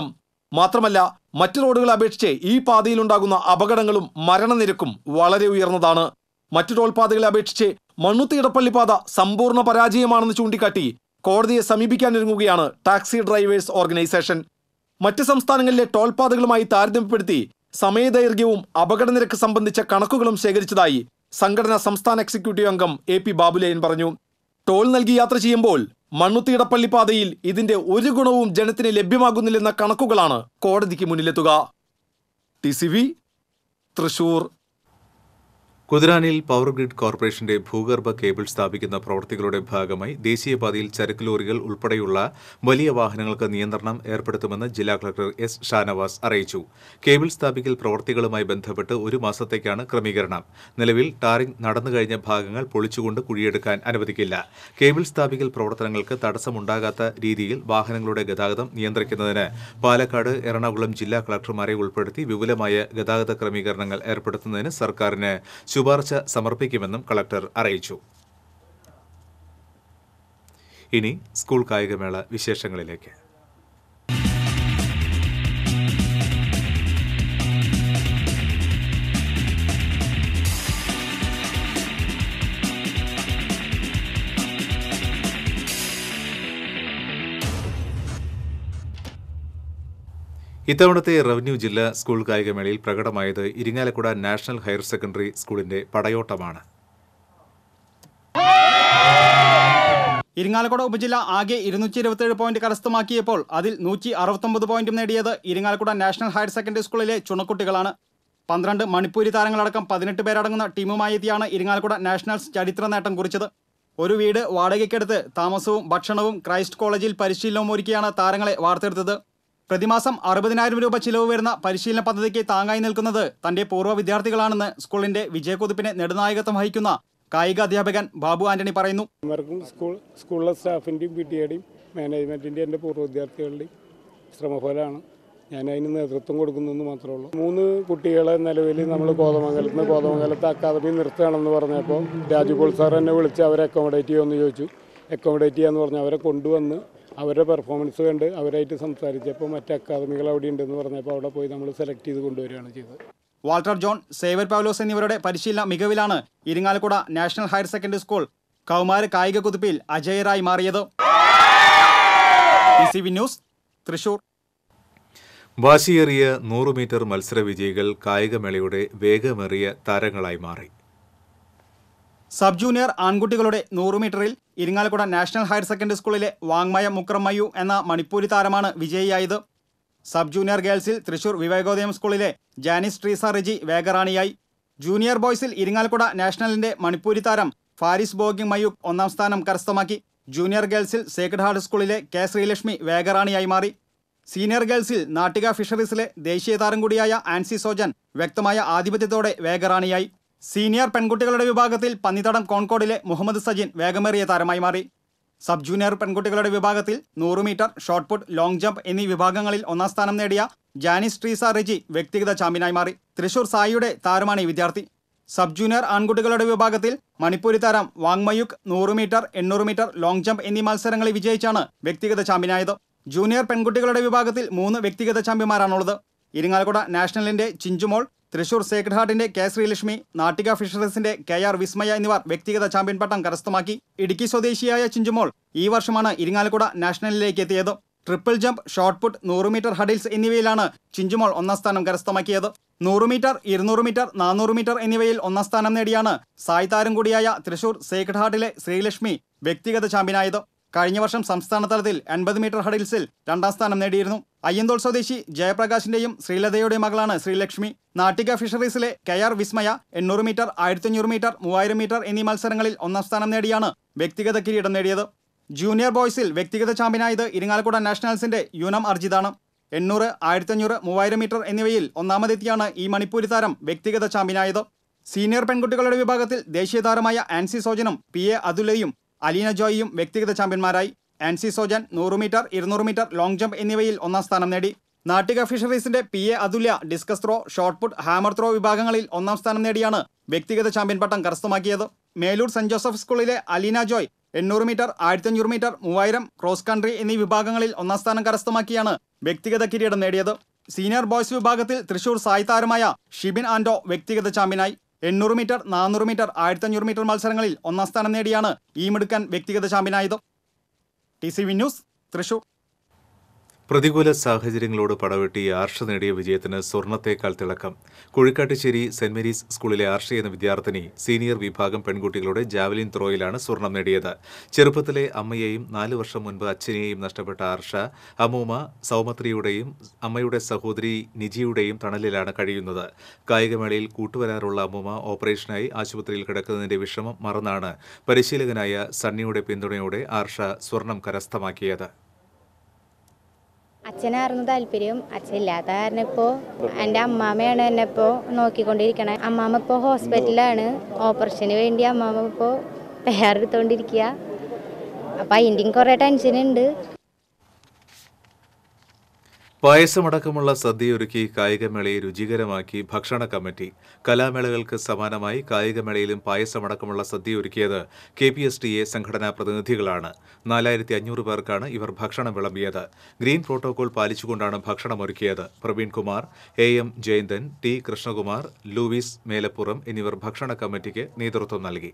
മാത്രമല്ല മറ്റ് റോഡുകളെ അപേക്ഷിച്ച് ഈ പാതയിലുണ്ടാകുന്ന അപകടങ്ങളും മരണനിരക്കും വളരെ ഉയർന്നതാണ് മറ്റു ടോൾ പാതകളെ അപേക്ഷിച്ച് മണ്ണുത്തി ഇടപ്പള്ളി പാത സമ്പൂർണ്ണ പരാജയമാണെന്ന് ചൂണ്ടിക്കാട്ടി കോടതിയെ സമീപിക്കാനൊരുങ്ങുകയാണ് ടാക്സി ഡ്രൈവേഴ്സ് ഓർഗനൈസേഷൻ മറ്റ് സംസ്ഥാനങ്ങളിലെ ടോൾ പാതകളുമായി താരതമ്യപ്പെടുത്തി സമയദൈർഘ്യവും അപകടനിരക്ക് സംബന്ധിച്ച കണക്കുകളും ശേഖരിച്ചതായി സംഘടന സംസ്ഥാന എക്സിക്യൂട്ടീവ് അംഗം എ പി ബാബുലയൻ പറഞ്ഞു ടോൾ നൽകി യാത്ര ചെയ്യുമ്പോൾ മണ്ണുത്തി ഇടപ്പള്ളി പാതയിൽ ഇതിന്റെ ഒരു ഗുണവും ജനത്തിന് ലഭ്യമാകുന്നില്ലെന്ന കണക്കുകളാണ് കോടതിക്ക് മുന്നിലെത്തുക ടി സി വി തൃശൂർ കുതിരാനിൽ പവർ ഗ്രിഡ് കോർപ്പറേഷന്റെ ഭൂഗർഭ കേബിൾ സ്ഥാപിക്കുന്ന പ്രവൃത്തികളുടെ ഭാഗമായി ദേശീയപാതയിൽ ചരക്ക് ലോറികൾ ഉൾപ്പെടെയുള്ള വലിയ വാഹനങ്ങൾക്ക് നിയന്ത്രണം ഏർപ്പെടുത്തുമെന്ന് ജില്ലാ കളക്ടർ എസ് ഷാനവാസ് അറിയിച്ചു കേബിൾ സ്ഥാപിക്കൽ പ്രവൃത്തികളുമായി ബന്ധപ്പെട്ട് ഒരു മാസത്തേക്കാണ് ക്രമീകരണം നിലവിൽ ടാറിംഗ് നടന്നു കഴിഞ്ഞ ഭാഗങ്ങൾ പൊളിച്ചുകൊണ്ട് കുഴിയെടുക്കാൻ അനുവദിക്കില്ല കേബിൾ സ്ഥാപിക്കൽ പ്രവർത്തനങ്ങൾക്ക് തടസ്സമുണ്ടാകാത്ത രീതിയിൽ വാഹനങ്ങളുടെ ഗതാഗതം നിയന്ത്രിക്കുന്നതിന് പാലക്കാട് എറണാകുളം ജില്ലാ കളക്ടർമാരെ ഉൾപ്പെടുത്തി വിപുലമായ ഗതാഗത ക്രമീകരണങ്ങൾ ഏർപ്പെടുത്തുന്നതിന് സർക്കാരിന് ശുപാർശ സമർപ്പിക്കുമെന്നും കളക്ടർ അറിയിച്ചു ഇനി സ്കൂൾ കായികമേള വിശേഷങ്ങളിലേക്ക് ഇത്തവണത്തെ റവന്യൂ ജില്ലാ സ്കൂൾ കായികമേളയിൽ പ്രകടമായത് ഇരിങ്ങാലക്കുട നാഷണൽ ഹയർ സെക്കൻഡറി സ്കൂളിന്റെ പടയോട്ടമാണ് ഇരിങ്ങാലക്കുട ഉപജില്ല ആകെ ഇരുന്നൂറ്റി ഇരുപത്തിയേഴ് പോയിന്റ് കരസ്ഥമാക്കിയപ്പോൾ അതിൽ നൂറ്റി അറുപത്തൊമ്പത് പോയിന്റും നേടിയത് ഇരിങ്ങാലക്കുട നാഷണൽ ഹയർ സെക്കൻഡറി സ്കൂളിലെ ചുണക്കുട്ടികളാണ് പന്ത്രണ്ട് മണിപ്പൂരി താരങ്ങളടക്കം പതിനെട്ട് പേരടങ്ങുന്ന ടീമുമായി എത്തിയാണ് ഇരിങ്ങാലക്കുട നാഷണൽസ് ചരിത്ര നേട്ടം കുറിച്ചത് ഒരു വീട് വാടകയ്ക്കെടുത്ത് താമസവും ഭക്ഷണവും ക്രൈസ്റ്റ് കോളേജിൽ പരിശീലനവും ഒരുക്കിയാണ് താരങ്ങളെ വാർത്തെടുത്തത് പ്രതിമാസം അറുപതിനായിരം രൂപ ചിലവ് വരുന്ന പരിശീലന പദ്ധതിക്ക് താങ്ങായി നിൽക്കുന്നത് തന്റെ പൂർവ്വ വിദ്യാർത്ഥികളാണെന്ന് സ്കൂളിന്റെ വിജയക്കുതിപ്പിന് നെടുനായകത്വം വഹിക്കുന്ന കായിക അധ്യാപകൻ ബാബു ആന്റണി പറയുന്നു ഇവർക്കും സ്കൂൾ സ്കൂളിലെ സ്റ്റാഫിൻ്റെയും പി ടി എയുടെയും മാനേജ്മെൻറ്റിൻ്റെയും എൻ്റെ പൂർവ്വ വിദ്യാർത്ഥികളുടെയും ശ്രമഫലമാണ് ഞാൻ അതിന് നേതൃത്വം കൊടുക്കുന്നതെന്ന് മാത്രമേ ഉള്ളൂ മൂന്ന് കുട്ടികളെ നിലവിൽ നമ്മൾ കോതമംഗലത്ത് നിന്ന് കോതമംഗലത്ത് അക്കാദമി നിർത്തുകയാണെന്ന് പറഞ്ഞപ്പോൾ രാജുപോൾ സാർ എന്നെ വിളിച്ച് അവരെ അക്കോമഡേറ്റ് ചെയ്യുമെന്ന് ചോദിച്ചു അക്കോമഡേറ്റ് ചെയ്യാന്ന് പറഞ്ഞ് അവരെ കൊണ്ടുവന്ന് അവരുടെ പെർഫോമൻസ് കണ്ട് അവരായിട്ട് സംസാരിച്ചപ്പോൾ മറ്റ് അക്കാദമികൾ അവിടെ ഉണ്ടെന്ന് പറഞ്ഞപ്പോൾ അവിടെ പോയി നമ്മൾ സെലക്ട് ചെയ്ത് കൊണ്ടുവരികയാണ് ചെയ്തത് വാൾട്ടർ ജോൺ സേവർ പൗലോസ് എന്നിവരുടെ പരിശീലന മികവിലാണ് Irinjalakuda national higher secondary school കൗമാര കായിക കുതിപ്പിൽ അജയരായി മാറിയത് T C V news Thrissur വാശിയേറിയ നൂറ് മീറ്റർ മത്സര വിജയികൾ കായികമേളയുടെ വേഗമേറിയ താരങ്ങളായി മാറി സബ് ജൂനിയർ ആൺകുട്ടികളുടെ നൂറ് മീറ്ററിൽ ഇരിങ്ങാലക്കുട നാഷണൽ ഹയർ സെക്കൻഡറി സ്കൂളിലെ വാങ്മയ മുക്രമയ്യു എന്ന മണിപ്പൂരി താരമാണ് വിജയിയായത് സബ് ജൂനിയർ ഗേൾസിൽ തൃശൂർ വിവേകോദയം സ്കൂളിലെ ജാനിസ് ട്രീസ റെജി വേഗറാണിയായി ജൂനിയർ ബോയ്സിൽ ഇരിങ്ങാലക്കുട നാഷണലിന്റെ മണിപ്പൂരി താരം ഫാരിസ് ബോഗിംഗ് മയൂഖ് ഒന്നാം സ്ഥാനം കരസ്ഥമാക്കി ജൂനിയർ ഗേൾസിൽ സേക്രഡ് ഹാർട്ട് സ്കൂളിലെ കെ ശ്രീലക്ഷ്മി വേഗറാണിയായി മാറി സീനിയർ ഗേൾസിൽ നാട്ടിക ഫിഷറീസിലെ ദേശീയ താരം കൂടിയായ ആൻസി സോജൻ വ്യക്തമായ ആധിപത്യത്തോടെ വേഗറാണിയായി സീനിയർ പെൺകുട്ടികളുടെ വിഭാഗത്തിൽ പന്നിത്തടം കോൺകോഡിലെ മുഹമ്മദ് സജിൻ വേഗമേറിയ താരമായി മാറി സബ് ജൂനിയർ പെൺകുട്ടികളുടെ വിഭാഗത്തിൽ നൂറ് metre shot put long jump എന്നീ വിഭാഗങ്ങളിൽ ഒന്നാം സ്ഥാനം നേടിയ ജാനിസ് ട്രീസ റെജി വ്യക്തിഗത ചാമ്പ്യനായി മാറി തൃശൂർ സായിയുടെ താരമാണ് ഈ വിദ്യാർത്ഥി സബ് ജൂനിയർ ആൺകുട്ടികളുടെ വിഭാഗത്തിൽ മണിപ്പൂരി താരം വാങ്മയുക് നൂറ് മീറ്റർ എണ്ണൂറ് മീറ്റർ ലോങ് ജമ്പ് എന്നീ മത്സരങ്ങളിൽ വിജയിച്ചാണ് വ്യക്തിഗത ചാമ്പ്യനായത് ജൂനിയർ പെൺകുട്ടികളുടെ വിഭാഗത്തിൽ മൂന്ന് വ്യക്തിഗത ചാമ്പ്യന്മാരാണുള്ളത് ഇരിങ്ങാലക്കുട നാഷണലിന്റെ ചിഞ്ചുമോൾ തൃശൂർ സേക്രഡ് ഹാർട്ടിന്റെ കെ ശ്രീലക്ഷ്മി നാട്ടിക ഫിഷറീസിന്റെ കെ ആർ വിസ്മയ എന്നിവർ വ്യക്തിഗത ചാമ്പ്യൻ പട്ടം കരസ്ഥമാക്കി ഇടുക്കി സ്വദേശിയായ ചിഞ്ചുമോൾ ഈ വർഷമാണ് ഇരിങ്ങാലക്കുട നാഷണലിലേക്ക് എത്തിയത് ട്രിപ്പിൾ ജമ്പ് ഷോട്ട് പുട്ട് നൂറ് മീറ്റർ ഹഡിൽസ് എന്നിവയിലാണ് ചിഞ്ചുമോൾ ഒന്നാം സ്ഥാനം കരസ്ഥമാക്കിയത് നൂറ് മീറ്റർ ഇരുന്നൂറ് മീറ്റർ നാനൂറ് മീറ്റർ എന്നിവയിൽ ഒന്നാം സ്ഥാനം നേടിയാണ് സായ് താരം കൂടിയായ തൃശൂർ സേക്രഡ് ഹാർട്ടിലെ ശ്രീലക്ഷ്മി വ്യക്തിഗത ചാമ്പ്യനായത് കഴിഞ്ഞ വർഷം സംസ്ഥാന തലത്തിൽ എൺപത് മീറ്റർ ഹഡിൽസിൽ രണ്ടാം സ്ഥാനം നേടിയിരുന്നു അയ്യന്തോൾ സ്വദേശി ജയപ്രകാശിന്റെയും ശ്രീലതയുടെയും മകളാണ് ശ്രീലക്ഷ്മി നാട്ടിക ഫിഷറീസിലെ കെ ആർ വിസ്മയ എണ്ണൂറ് മീറ്റർ ആയിരത്തി അഞ്ഞൂറ് മീറ്റർ മൂവായിരം മീറ്റർ എന്നീ മത്സരങ്ങളിൽ ഒന്നാം സ്ഥാനം നേടിയാണ് വ്യക്തിഗത കിരീടം നേടിയത് ജൂനിയർ ബോയ്സിൽ വ്യക്തിഗത ചാമ്പ്യനായത് ഇരിങ്ങാലക്കുട നാഷണൽസിന്റെ യൂനം അർജിതാണ് എണ്ണൂറ് ആയിരത്തി അഞ്ഞൂറ് മൂവായിരം മീറ്റർ എന്നിവയിൽ ഒന്നാമതെത്തിയാണ് ഈ മണിപ്പൂരി താരം വ്യക്തിഗത ചാമ്പ്യനായത് സീനിയർ പെൺകുട്ടികളുടെ വിഭാഗത്തിൽ ദേശീയ താരമായ ആൻസി സോജനും പി എ അതുലയും അലീന ജോയിയും വ്യക്തിഗത ചാമ്പ്യന്മാരായി ആൻസി സോജൻ നൂറ് മീറ്റർ ഇരുന്നൂറ് മീറ്റർ ലോങ് ജമ്പ് എന്നിവയിൽ ഒന്നാം സ്ഥാനം നേടി നാട്ടിക ഫിഷറീസിന്റെ P A Athulya discus throw shot put hammer throw വിഭാഗങ്ങളിൽ ഒന്നാം സ്ഥാനം നേടിയാണ് വ്യക്തിഗത ചാമ്പ്യൻ പട്ടം കരസ്ഥമാക്കിയത് മേലൂർ സെന്റ് ജോസഫ് സ്കൂളിലെ അലീന ജോയ് എണ്ണൂറ് മീറ്റർ ആയിരത്തഞ്ഞൂറ് മീറ്റർ മൂവായിരം ക്രോസ് കൺട്രി എന്നീ വിഭാഗങ്ങളിൽ ഒന്നാം സ്ഥാനം കരസ്ഥമാക്കിയാണ് വ്യക്തിഗത കിരീടം നേടിയത് സീനിയർ ബോയ്സ് വിഭാഗത്തിൽ തൃശൂർ സായി താരമായ ഷിബിൻ ആൻഡോ വ്യക്തിഗത ചാമ്പ്യനായി എണ്ണൂറ് മീറ്റർ നാനൂറ് മീറ്റർ ആയിരത്തഞ്ഞൂറ് മീറ്റർ മത്സരങ്ങളിൽ ഒന്നാം സ്ഥാനം നേടിയാണ് ഈ മിടുക്കൻ വ്യക്തിഗത ചാമ്പ്യനായത് T C V news Thrissur പ്രതികൂല സാഹചര്യങ്ങളോട് പടവെട്ടി ആർഷ നേടിയ വിജയത്തിന് സ്വർണത്തേക്കാൾ തിളക്കം കുഴിക്കാട്ടുശ്ശേരി സെന്റ് മേരീസ് സ്കൂളിലെ ആർഷ എന്ന വിദ്യാർത്ഥിനി സീനിയർ വിഭാഗം പെൺകുട്ടികളുടെ ജാവലിൻ ത്രോയിലാണ് സ്വർണം നേടിയത് ചെറുപ്പത്തിലെ അമ്മയെയും നാല് വർഷം മുൻപ് അച്ഛനെയും നഷ്ടപ്പെട്ട ആർഷ അമ്മൂമ്മ സൗമത്രിയുടെയും അമ്മയുടെ സഹോദരി നിജിയുടെയും തണലിലാണ് കഴിയുന്നത് കായികമേളയിൽ കൂട്ടുവരാറുള്ള അമ്മൂമ്മ ഓപ്പറേഷനായി ആശുപത്രിയിൽ കിടക്കുന്നതിന്റെ വിഷമം മറന്നാണ് പരിശീലകനായ സണ്ണിയുടെ പിന്തുണയോടെ ആർഷ സ്വർണം കരസ്ഥമാക്കിയത് അച്ഛനായിരുന്നു താല്പര്യം അച്ഛൻ ഇല്ലാത്ത കാരണം ഇപ്പോൾ എൻ്റെ അമ്മാമ്മയാണ് എന്നെ ഇപ്പോൾ നോക്കിക്കൊണ്ടിരിക്കണേ അമ്മാമ്മ ഇപ്പോൾ ഹോസ്പിറ്റലിലാണ് ഓപ്പറേഷന് വേണ്ടി അമ്മാമ്മ ഇപ്പോൾ തയ്യാറെടുത്തോണ്ടിരിക്കുക അപ്പം അതിൻ്റെയും കുറേ ടെൻഷനുണ്ട് പായസമടക്കമുള്ള സദ്യയൊരുക്കി കായികമേളയെ രുചികരമാക്കി ഭക്ഷണ കമ്മിറ്റി കലാമേളകൾക്ക് സമാനമായി കായികമേളയിലും പായസമടക്കമുള്ള സദ്യയൊരുക്കിയത് K P S T A സംഘടനാ പ്രതിനിധികളാണ് നാലായിരത്തി അഞ്ഞൂറ് പേർക്കാണ് ഇവർ ഭക്ഷണം വിളമ്പിയത് ഗ്രീൻ പ്രോട്ടോകോൾ പാലിച്ചുകൊണ്ടാണ് ഭക്ഷണമൊരുക്കിയത് Praveen Kumar A M Jayanthan T Krishnakumar Louis Melappuram എന്നിവർ ഭക്ഷണ കമ്മിറ്റിക്ക് നേതൃത്വം നൽകി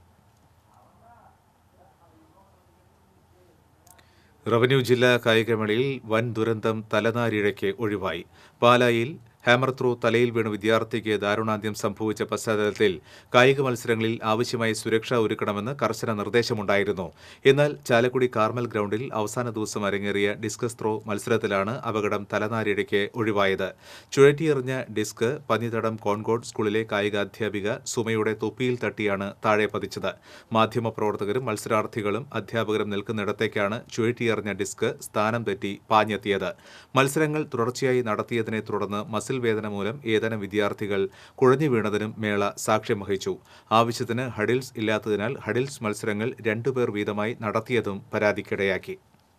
റവന്യൂ ജില്ലാ കായികമേളയിൽ വൻ ദുരന്തം തലനാരിഴയ്ക്ക് ഒഴിവായി പാലായിൽ ഹാമർ ത്രോ തലയിൽ വീണ് വിദ്യാർത്ഥിക്ക് ദാരുണാന്ത്യം സംഭവിച്ച പശ്ചാത്തലത്തിൽ കായിക മത്സരങ്ങളിൽ ആവശ്യമായ സുരക്ഷ ഒരുക്കണമെന്ന് കർശന നിർദ്ദേശമുണ്ടായിരുന്നു എന്നാൽ ചാലക്കുടി കാർമൽ ഗ്രൗണ്ടിൽ അവസാന ദിവസം അരങ്ങേറിയ ഡിസ്കസ് ത്രോ മത്സരത്തിലാണ് അപകടം തലനാരിഴയ്ക്ക് ഒഴിവായത് ചുഴറ്റിയെറിഞ്ഞ ഡിസ്ക് പന്നിത്തടം കോൺകോഡ് സ്കൂളിലെ കായികാധ്യാപിക സുമയുടെ തൊപ്പിയിൽ തട്ടിയാണ് താഴെ പതിച്ചത് മാധ്യമപ്രവർത്തകരും മത്സരാർത്ഥികളും അധ്യാപകരും നിൽക്കുന്നിടത്തേക്കാണ് ചുഴറ്റിയെറിഞ്ഞ ഡിസ്ക് സ്ഥാനം തെറ്റി പാഞ്ഞെത്തിയത് മത്സരങ്ങൾ തുടർച്ചയായി നടത്തിയതിനെ തുടർന്ന് മസിൽ വേദന മൂലം ഏതാനും വിദ്യാർത്ഥികൾ കുഴഞ്ഞു വീണതിനും മേള സാക്ഷ്യം വഹിച്ചു ആവശ്യത്തിന് ഹഡിൽസ് ഇല്ലാത്തതിനാൽ ഹഡിൽസ് മത്സരങ്ങൾ രണ്ടുപേർ വീതമായി നടത്തിയതും പരാതിക്കിടയാക്കി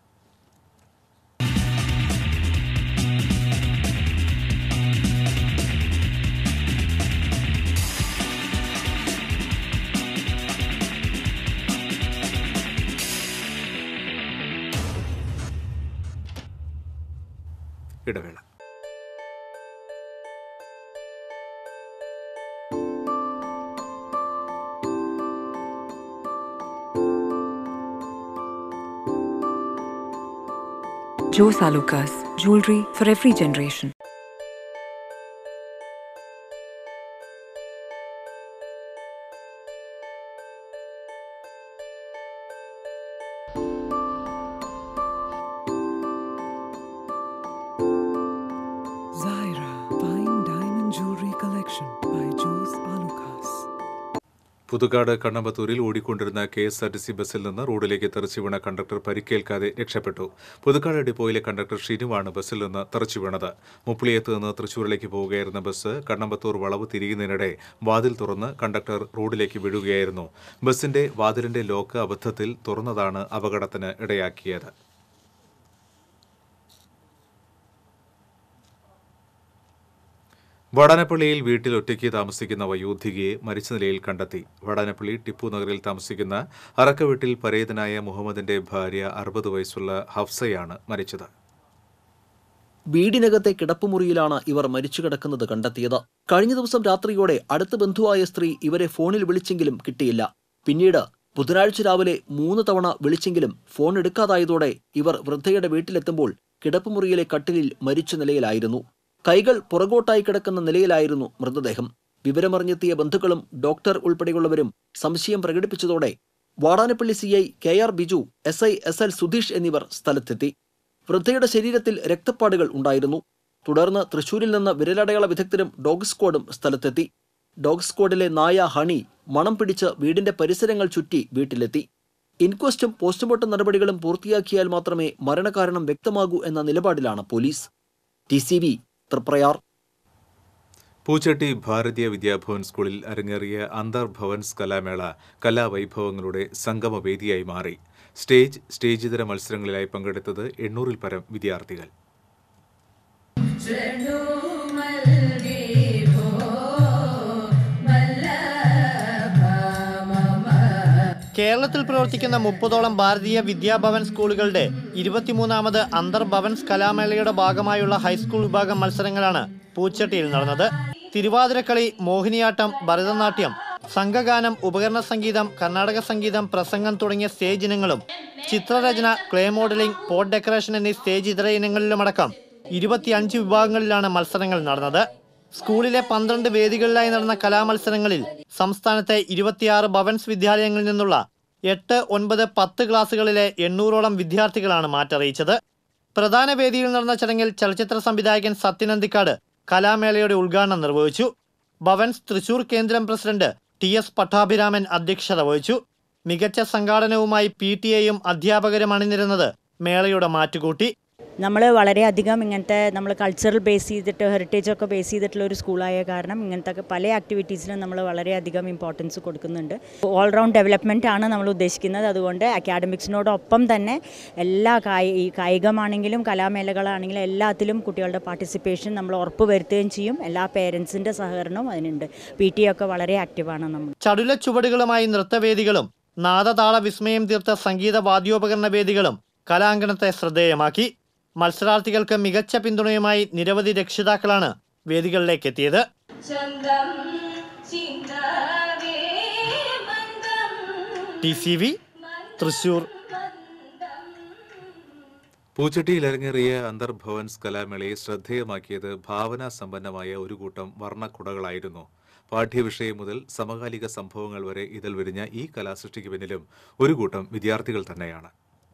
ഇടവേള Joe Salukas, jewelry for every generation. Zaira Fine Diamond Jewelry Collection by Jules Alukas. Puthukkad കണ്ണമ്പത്തൂരിൽ ഓടിക്കൊണ്ടിരുന്ന K S R T C ബസ്സിൽ നിന്ന് റോഡിലേക്ക് തെറിച്ചു വീണ കണ്ടക്ടർ പരിക്കേൽക്കാതെ രക്ഷപ്പെട്ടു പുതുക്കാട് ഡിപ്പോയിലെ കണ്ടക്ടർ ഷിനുവാണ് ബസ്സിൽ നിന്ന് തെറിച്ചു വീണത് മുപ്പിളിയത്ത് നിന്ന് തൃശൂരിലേക്ക് പോവുകയായിരുന്ന ബസ് കണ്ണമ്പത്തൂർ വളവ് തിരിയുന്നതിനിടെ വാതിൽ തുറന്ന് കണ്ടക്ടർ റോഡിലേക്ക് വീഴുകയായിരുന്നു ബസിന്റെ വാതിലിന്റെ ലോക്ക് അബദ്ധത്തിൽ തുറന്നതാണ് അപകടത്തിന് ഇടയാക്കിയത് വടാനപ്പള്ളിയിൽ വീട്ടിൽ ഒറ്റയ്ക്ക് താമസിക്കുന്ന വയോധികയെ മരിച്ച നിലയിൽ കണ്ടെത്തി വടാനപ്പള്ളി ടിപ്പു നഗറിൽ താമസിക്കുന്ന അറക്ക വീട്ടിൽ പരേതനായ മുഹമ്മദിന്റെ ഭാര്യ അറുപത് വയസ്സുള്ള ഹഫ്സയാണ് മരിച്ചത് വീടിനകത്തെ കിടപ്പുമുറിയിലാണ് ഇവർ മരിച്ചു കിടക്കുന്നത് കണ്ടെത്തിയത് കഴിഞ്ഞ ദിവസം രാത്രിയോടെ അടുത്ത ബന്ധുവായ സ്ത്രീ ഇവരെ ഫോണിൽ വിളിച്ചെങ്കിലും കിട്ടിയില്ല പിന്നീട് ബുധനാഴ്ച രാവിലെ മൂന്ന് തവണ വിളിച്ചെങ്കിലും ഫോൺ എടുക്കാതായതോടെ ഇവർ വൃദ്ധയുടെ വീട്ടിലെത്തുമ്പോൾ കിടപ്പുമുറിയിലെ കട്ടിലിൽ മരിച്ച നിലയിലായിരുന്നു കൈകൾ പുറകോട്ടായി കിടക്കുന്ന നിലയിലായിരുന്നു മൃതദേഹം വിവരമറിഞ്ഞെത്തിയ ബന്ധുക്കളും ഡോക്ടർ ഉൾപ്പെടെയുള്ളവരും സംശയം പ്രകടിപ്പിച്ചതോടെ Vadanappally C I K R Biju S I S L Sudheesh എന്നിവർ സ്ഥലത്തെത്തി വൃദ്ധയുടെ ശരീരത്തിൽ രക്തപ്പാടുകൾ ഉണ്ടായിരുന്നു തുടർന്ന് തൃശൂരിൽ നിന്ന് വിരലടയാള വിദഗ്ധരും ഡോഗ് സ്ക്വാഡും സ്ഥലത്തെത്തി ഡോഗ് സ്ക്വാഡിലെ നായ ഹണി മണം പിടിച്ച് വീടിന്റെ പരിസരങ്ങൾ ചുറ്റി വീട്ടിലെത്തി ഇൻക്വസ്റ്റും പോസ്റ്റ്മോർട്ടം നടപടികളും പൂർത്തിയാക്കിയാൽ മാത്രമേ മരണകാരണം വ്യക്തമാകൂ എന്ന നിലപാടിലാണ് police T C V Triprayar Poochatti Bharatiya Vidyabhavan സ്കൂളിൽ അരങ്ങേറിയ അന്തർ ഭവൻസ് കലാമേള കലാവൈഭവങ്ങളുടെ സംഗമവേദിയായി മാറി സ്റ്റേജ് സ്റ്റേജിതര മത്സരങ്ങളിലായി പങ്കെടുത്തത് എണ്ണൂറിൽ പരം വിദ്യാർത്ഥികൾ കേരളത്തിൽ പ്രവർത്തിക്കുന്ന മുപ്പതോളം ഭാരതീയ വിദ്യാഭവൻ സ്കൂളുകളുടെ ഇരുപത്തിമൂന്നാമത് അന്തർ ഭവൻസ് കലാമേളയുടെ ഭാഗമായുള്ള ഹൈസ്കൂൾ വിഭാഗം മത്സരങ്ങളാണ് പൂച്ചട്ടിയിൽ നടന്നത് തിരുവാതിരക്കളി മോഹിനിയാട്ടം ഭരതനാട്യം സംഘഗാനം ഉപകരണ സംഗീതം കർണാടക സംഗീതം പ്രസംഗം തുടങ്ങിയ സ്റ്റേജ് ഇനങ്ങളും ചിത്രരചന ക്ലേ മോഡലിംഗ് പോട്ട് ഡെക്കറേഷൻ എന്നീ സ്റ്റേജ് ഇതര ഇനങ്ങളിലുമടക്കം ഇരുപത്തിയഞ്ച് വിഭാഗങ്ങളിലാണ് മത്സരങ്ങൾ നടന്നത് സ്കൂളിലെ പന്ത്രണ്ട് വേദികളിലായി നടന്ന കലാമത്സരങ്ങളിൽ സംസ്ഥാനത്തെ ഇരുപത്തിയാറ് ഭവൻസ് വിദ്യാലയങ്ങളിൽ നിന്നുള്ള എട്ട് ഒൻപത് പത്ത് ക്ലാസുകളിലെ എണ്ണൂറോളം വിദ്യാർത്ഥികളാണ് മാറ്ററിയിച്ചത് പ്രധാന വേദിയിൽ നടന്ന ചടങ്ങിൽ ചലച്ചിത്ര സംവിധായകൻ സത്യനന്ദിക്കാട് കലാമേളയുടെ ഉദ്ഘാടനം നിർവഹിച്ചു ഭവൻസ് തൃശൂർ കേന്ദ്രം പ്രസിഡന്റ് ടി എസ് പട്ടാഭിരാമൻ അധ്യക്ഷത വഹിച്ചു മികച്ച സംഘാടനവുമായി പി ടി എയും അധ്യാപകരും അണിനിരുന്നത് മേളയുടെ മാറ്റുകൂട്ടി നമ്മൾ വളരെയധികം ഇങ്ങനത്തെ നമ്മൾ കൾച്ചറൽ ബേസ് ചെയ്തിട്ട് ഹെറിറ്റേജ് ഒക്കെ ബേസ് ചെയ്തിട്ടുള്ള ഒരു സ്കൂളായ കാരണം ഇങ്ങനത്തെ പല ആക്ടിവിറ്റീസിനും നമ്മൾ വളരെയധികം ഇമ്പോർട്ടൻസ് കൊടുക്കുന്നുണ്ട് ഓൾറൗണ്ട് ഡെവലപ്മെൻ്റ് ആണ് നമ്മൾ ഉദ്ദേശിക്കുന്നത് അതുകൊണ്ട് അക്കാഡമിക്സിനോടൊപ്പം തന്നെ എല്ലാ കായി ഈ കായികമാണെങ്കിലും കലാമേളകളാണെങ്കിലും എല്ലാത്തിലും കുട്ടികളുടെ പാർട്ടിസിപ്പേഷൻ നമ്മൾ ഉറപ്പ് വരുത്തുകയും ചെയ്യും എല്ലാ പേരൻസിൻ്റെ സഹകരണവും അതിനുണ്ട് പി ടി ഒക്കെ വളരെ ആക്റ്റീവാണ് നമ്മൾ ചടുല ചുവടുകളുമായി നൃത്തവേദികളും നാദതാള വിസ്മയം തീർത്ത സംഗീത വാദ്യോപകരണ വേദികളും കലാങ്കണത്തെ ശ്രദ്ധേയമാക്കി മത്സരാർത്ഥികൾക്ക് മികച്ച പിന്തുണയുമായി നിരവധി രക്ഷിതാക്കളാണ് വേദികളിലേക്ക് എത്തിയത് ടി സി വി തൃശൂർ പൂച്ചട്ടിയിൽ അരങ്ങേറിയ അന്തർഭവൻസ് കലാമേളയെ ശ്രദ്ധേയമാക്കിയത് ഭാവനാ സമ്പന്നമായ ഒരു കൂട്ടം വർണ്ണക്കുടകളായിരുന്നു പാഠ്യവിഷയം മുതൽ സമകാലിക സംഭവങ്ങൾ വരെ ഇതിൽ വിരിഞ്ഞ ഈ കലാസൃഷ്ടിക്ക് പിന്നിലും ഒരു കൂട്ടം വിദ്യാർത്ഥികൾ തന്നെയാണ്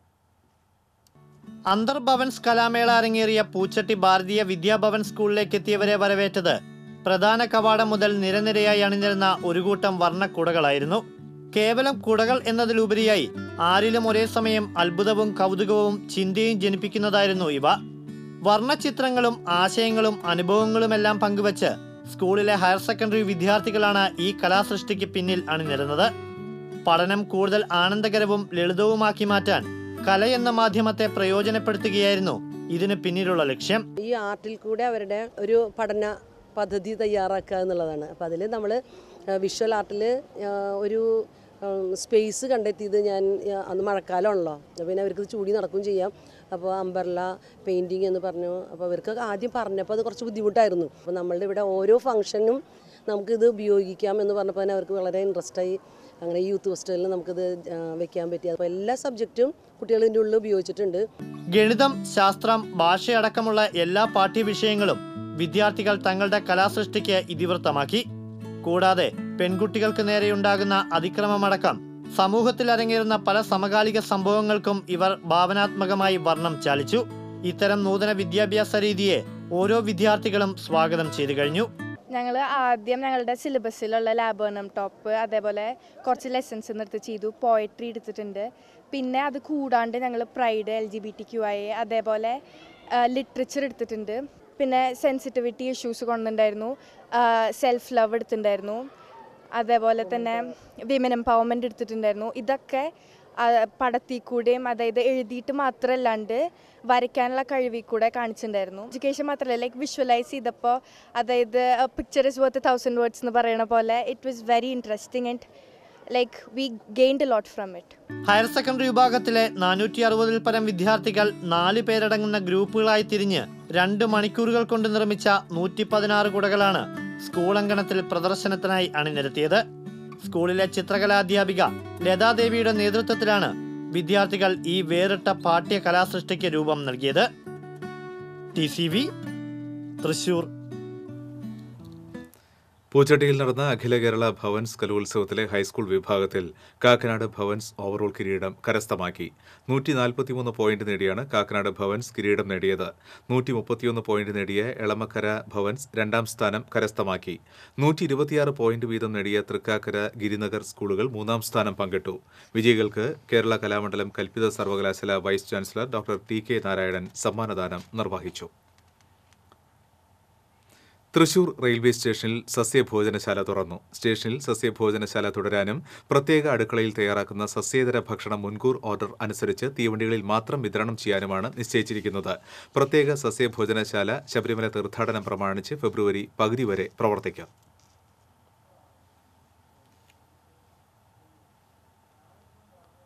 അന്തർഭവൻസ് കലാമേള അരങ്ങേറിയ പൂച്ചട്ടി ഭാരതീയ വിദ്യാഭവൻ സ്കൂളിലേക്ക് എത്തിയവരെ വരവേറ്റത് പ്രധാന കവാടം മുതൽ നിരനിരയായി അണിനിരുന്ന ഒരു കൂട്ടം വർണ്ണക്കുടകളായിരുന്നു കേവലം കുടകൾ എന്നതിലുപരിയായി ആരിലും ഒരേ സമയം അത്ഭുതവും കൗതുകവും ചിന്തയും ജനിപ്പിക്കുന്നതായിരുന്നു ഇവ വർണ്ണചിത്രങ്ങളും ആശയങ്ങളും അനുഭവങ്ങളുമെല്ലാം പങ്കുവച്ച് സ്കൂളിലെ ഹയർ സെക്കൻഡറി വിദ്യാർത്ഥികളാണ് ഈ കലാസൃഷ്ടിക്ക് പിന്നിൽ അണിനിരുന്നത് പഠനം കൂടുതൽ ആനന്ദകരവും ലളിതവുമാക്കി മാറ്റാൻ കലയെന്ന മാധ്യമത്തെ പ്രയോജനപ്പെടുത്തുകയായിരുന്നു ഇതിന് പിന്നിലുള്ള ലക്ഷ്യം ഈ ആർട്ടിൽ കൂടെ അവരുടെ ഒരു പഠന പദ്ധതി തയ്യാറാക്കുക എന്നുള്ളതാണ് അപ്പോൾ അതിൽ നമ്മൾ വിഷ്വൽ ആർട്ടിൽ ഒരു സ്പേസ് കണ്ടെത്തിയത് ഞാൻ ആ, അന്ന് മഴക്കാലമാണല്ലോ അപ്പോൾ പിന്നെ അവർക്ക് ചൂടി നടക്കുകയും ചെയ്യാം അപ്പോൾ അമ്പർല പെയിൻറ്റിങ് എന്ന് പറഞ്ഞു അപ്പോൾ അവർക്ക് ആദ്യം പറഞ്ഞപ്പോൾ അത് കുറച്ച് ബുദ്ധിമുട്ടായിരുന്നു അപ്പോൾ നമ്മളുടെ ഇവിടെ ഓരോ ഫംഗ്ഷനും നമുക്കിത് ഉപയോഗിക്കാം എന്ന് പറഞ്ഞപ്പോൾ തന്നെ അവർക്ക് വളരെ ഇൻട്രസ്റ്റായി അങ്ങനെ യൂത്ത് ഹോസ്റ്റലിൽ നമുക്കിത് ആ, വെക്കാൻ പറ്റി അപ്പോൾ എല്ലാ സബ്ജക്റ്റും കുട്ടികൾ ഇതിൻ്റെ ഉള്ളിൽ ഉപയോഗിച്ചിട്ടുണ്ട് ഗണിതം ശാസ്ത്രം ഭാഷയടക്കമുള്ള എല്ലാ പാഠ്യവിഷയങ്ങളും വിദ്യാർത്ഥികൾ തങ്ങളുടെ കലാസൃഷ്ടിക്ക് ഇതിവൃത്തമാക്കി കൂടാതെ പെൺകുട്ടികൾക്ക് നേരെയുണ്ടാകുന്ന അതിക്രമമടക്കം സമൂഹത്തിൽ അരങ്ങേറുന്ന പല സമകാലിക സംഭവങ്ങൾക്കും ഇവർ ഭാവനാത്മകമായി വർണ്ണം ചാലിച്ചു ഇത്തരം നൂതന വിദ്യാഭ്യാസ രീതിയെ ഓരോ വിദ്യാർത്ഥികളും സ്വാഗതം ചെയ്തു കഴിഞ്ഞു ഞങ്ങൾ ആദ്യം ഞങ്ങളുടെ സിലബസിലുള്ള ലാബേണം ടോപ്പ് അതേപോലെ കുറച്ച് ലെസൺസ് നിർത്തി ചെയ്തു പോയട്രി എടുത്തിട്ടുണ്ട് പിന്നെ അത് കൂടാണ്ട് ഞങ്ങൾ pride L G B T Q I അതേപോലെ ലിറ്ററേച്ചർ എടുത്തിട്ടുണ്ട് പിന്നെ സെൻസിറ്റിവിറ്റി ഇഷ്യൂസ് കൊണ്ടുണ്ടായിരുന്നു സെൽഫ് ലവ് എടുത്തിട്ടുണ്ടായിരുന്നു അതേപോലെ തന്നെ വിമൻ എംപവർമെൻ്റ് എടുത്തിട്ടുണ്ടായിരുന്നു ഇതൊക്കെ ആ, പടത്തിൽ കൂടെയും അതായത് എഴുതിയിട്ട് മാത്രമല്ലാണ്ട് വരയ്ക്കാനുള്ള കഴിവിൽ കൂടെ കാണിച്ചിട്ടുണ്ടായിരുന്നു എഡ്യൂക്കേഷൻ മാത്രമല്ല ലൈക്ക് വിഷ്വലൈസ് ചെയ്തപ്പോൾ അതായത് picture is worth thousand words എന്ന് പറയുന്ന പോലെ it was very interesting and like we gained a lot from it higher secondary വിഭാഗത്തിലെ നാനൂറ്റി അറുപതിൽ പരം വിദ്യാർത്ഥികൾ നാല് പേരടങ്ങുന്ന ഗ്രൂപ്പുകളായി തിരിഞ്ഞ് രണ്ട് മണിക്കൂറുകൾ കൊണ്ട് നിർമ്മിച്ച നൂറ്റി പതിനാറ് കുടകളാണ് സ്കൂൾ അങ്കണത്തിൽ പ്രദർശനത്തിനായി അണിനിരത്തിയത് സ്കൂളിലെ ചിത്രകലാധ്യാപിക ലതാദേവിയുടെ നേതൃത്വത്തിലാണ് വിദ്യാർത്ഥികൾ ഈ വേറിട്ട പാഠ്യ കലാസൃഷ്ടിക്ക് രൂപം നൽകിയത് ടി സി വി തൃശൂർ പൂച്ചട്ടിയിൽ നടന്ന അഖില കേരള ഭവൻസ് കലോത്സവത്തിലെ ഹൈസ്കൂൾ വിഭാഗത്തിൽ കാക്കനാട് ഭവൻസ് ഓവറോൾ കിരീടം കരസ്ഥമാക്കി നൂറ്റി നാൽപ്പത്തിമൂന്ന് പോയിന്റ് നേടിയാണ് കാക്കനാട് ഭവൻസ് കിരീടം നേടിയത് നൂറ്റി മുപ്പത്തിയൊന്ന് പോയിന്റ് നേടിയ എളമക്കര ഭവൻസ് രണ്ടാം സ്ഥാനം കരസ്ഥമാക്കി നൂറ്റി ഇരുപത്തിയാറ് പോയിന്റ് വീതം നേടിയ തൃക്കാക്കര ഗിരിനഗർ സ്കൂളുകൾ മൂന്നാം സ്ഥാനം പങ്കിട്ടു വിജയികൾക്ക് കേരള കലാമണ്ഡലം കൽപ്പിത സർവകലാശാല vice chancellor doctor T K Narayanan സമ്മാനദാനം നിർവഹിച്ചു തൃശൂർ റെയിൽവേ സ്റ്റേഷനിൽ സസ്യഭോജനശാല തുറന്നു സ്റ്റേഷനിൽ സസ്യഭോജനശാല തുടരാനും പ്രത്യേക അടുക്കളയിൽ തയ്യാറാക്കുന്ന സസ്യേതര ഭക്ഷണം മുൻകൂർ ഓർഡർ അനുസരിച്ച് തീവണ്ടികളിൽ മാത്രം വിതരണം ചെയ്യാനുമാണ് നിശ്ചയിച്ചിരിക്കുന്നത് പ്രത്യേക സസ്യഭോജനശാല ശബരിമല തീർത്ഥാടനം പ്രമാണിച്ച് ഫെബ്രുവരി പകുതി വരെ പ്രവർത്തിക്കും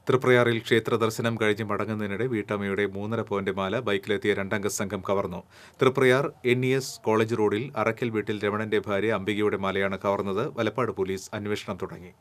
തൃപ്രയാറിൽ ക്ഷേത്ര ദർശനം കഴിഞ്ഞ് മടങ്ങുന്നതിനിടെ വീട്ടമ്മയുടെ മൂന്നര പോയിന്റ് മാല ബൈക്കിലെത്തിയ രണ്ടംഗ സംഘം കവർന്നു Triprayar N E S college റോഡിൽ അറക്കൽ വീട്ടിൽ രമണന്റെ ഭാര്യ അംബികയുടെ മാലയാണ് കവർന്നത് വലപ്പാട് പോലീസ് അന്വേഷണം തുടങ്ങി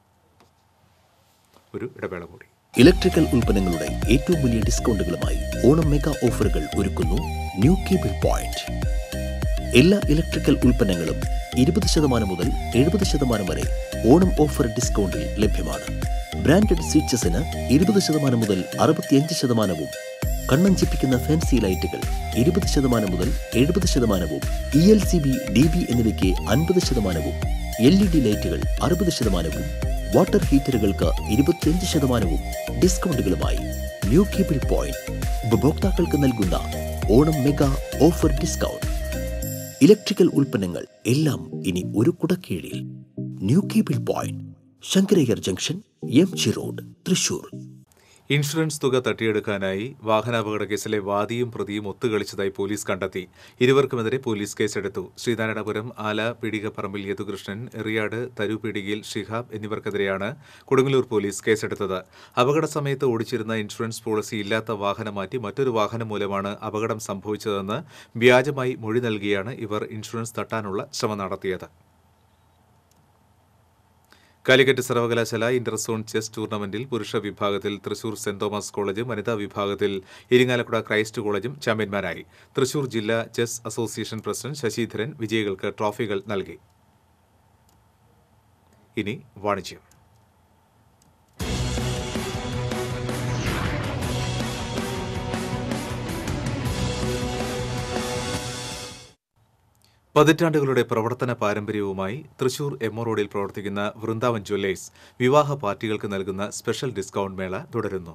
ഒരു ഇടവേള കൂടി ഇലക്ട്രിക്കൽ ഉൽപ്പന്നങ്ങളുടെ ഏറ്റവും വലിയ ഡിസ്കൗണ്ടുകളുമായി ഓണം മെഗാ ഓഫറുകൾ ഒരുക്കുന്നു ന്യൂ കേബിൾ പോയിന്റ് എല്ലാ ഇലക്ട്രിക്കൽ ഉൽപ്പന്നങ്ങളും ഇരുപത് ശതമാനം മുതൽ എഴുപത് ശതമാനം വരെ ഓണം ഓഫർ ഡിസ്കൗണ്ടിൽ ലഭ്യമാണ് ബ്രാൻഡഡ് സ്വിച്ചസിന് ഇരുപത് ശതമാനം മുതൽ അറുപത്തിയഞ്ച് ശതമാനവും കണ്ണഞ്ചിപ്പിക്കുന്ന ഫാൻസി ലൈറ്റുകൾ ഇരുപത് ശതമാനം മുതൽ എഴുപത് ശതമാനവും E L C B D B എന്നിവയ്ക്ക് അൻപത് ശതമാനവും എൽ ഇ ഡി ലൈറ്റുകൾ അറുപത് ശതമാനവും വാട്ടർ ഹീറ്ററുകൾക്ക് ഇരുപത്തിയഞ്ച് ശതമാനവും ഡിസ്കൗണ്ടുകളുമായി ന്യൂ കേബിൾ പോയിന്റ് ഉപഭോക്താക്കൾക്ക് നൽകുന്ന Onam mega offer discount electrical ഉൽപ്പന്നങ്ങൾ എല്ലാം ഇനി ഒരു കുടക്കീഴിൽ new cable point Sankarayyar junction M G road Thrissur insurance തുക തട്ടിയെടുക്കാനായി വാഹനാപകട കേസിലെ വാദിയും പ്രതിയും ഒത്തുകളിച്ചതായി പോലീസ് കണ്ടെത്തി ഇരുവർക്കുമെതിരെ പോലീസ് കേസെടുത്തു ശ്രീനാരായണപുരം ആല പീടികപ്പറമ്പിൽ യദുകൃഷ്ണൻ എറിയാട് തരൂപീടികയിൽ ഷിഹാബ് എന്നിവർക്കെതിരെയാണ് കൊടുങ്ങല്ലൂർ പോലീസ് കേസെടുത്തത് അപകട സമയത്ത് ഓടിച്ചിരുന്ന ഇൻഷുറൻസ് പോളിസി ഇല്ലാത്ത വാഹനം മാറ്റി മറ്റൊരു വാഹനം മൂലമാണ് അപകടം സംഭവിച്ചതെന്ന് വ്യാജമായി മൊഴി നൽകിയാണ് ഇവർ ഇൻഷുറൻസ് തട്ടാനുള്ള ശ്രമം നടത്തിയത് കാലിക്കറ്റ് സർവകലാശാല ഇന്റർ സോൺ ചെസ് ടൂർണമെന്റിൽ പുരുഷ വിഭാഗത്തിൽ തൃശൂർ സെന്റ് തോമസ് കോളേജും വനിതാ വിഭാഗത്തിൽ ഇരിങ്ങാലക്കുട ക്രൈസ്റ്റ് കോളേജും ചാമ്പ്യന്മാരായി തൃശൂർ ജില്ലാ ചെസ് അസോസിയേഷൻ പ്രസിഡന്റ് ശശിധരൻ വിജയികൾക്ക് ട്രോഫികൾ നൽകി ഇനി വാണിജ്യം പതിറ്റാണ്ടുകളുടെ പ്രവർത്തന പാരമ്പര്യവുമായി തൃശൂർ എമ്മോ റോഡിൽ പ്രവർത്തിക്കുന്ന വൃന്ദാവൻ ജ്വല്ലേഴ്സ് വിവാഹ പാർട്ടികൾക്ക് നൽകുന്ന സ്പെഷ്യൽ ഡിസ്കൗണ്ട് മേള തുടരുന്നു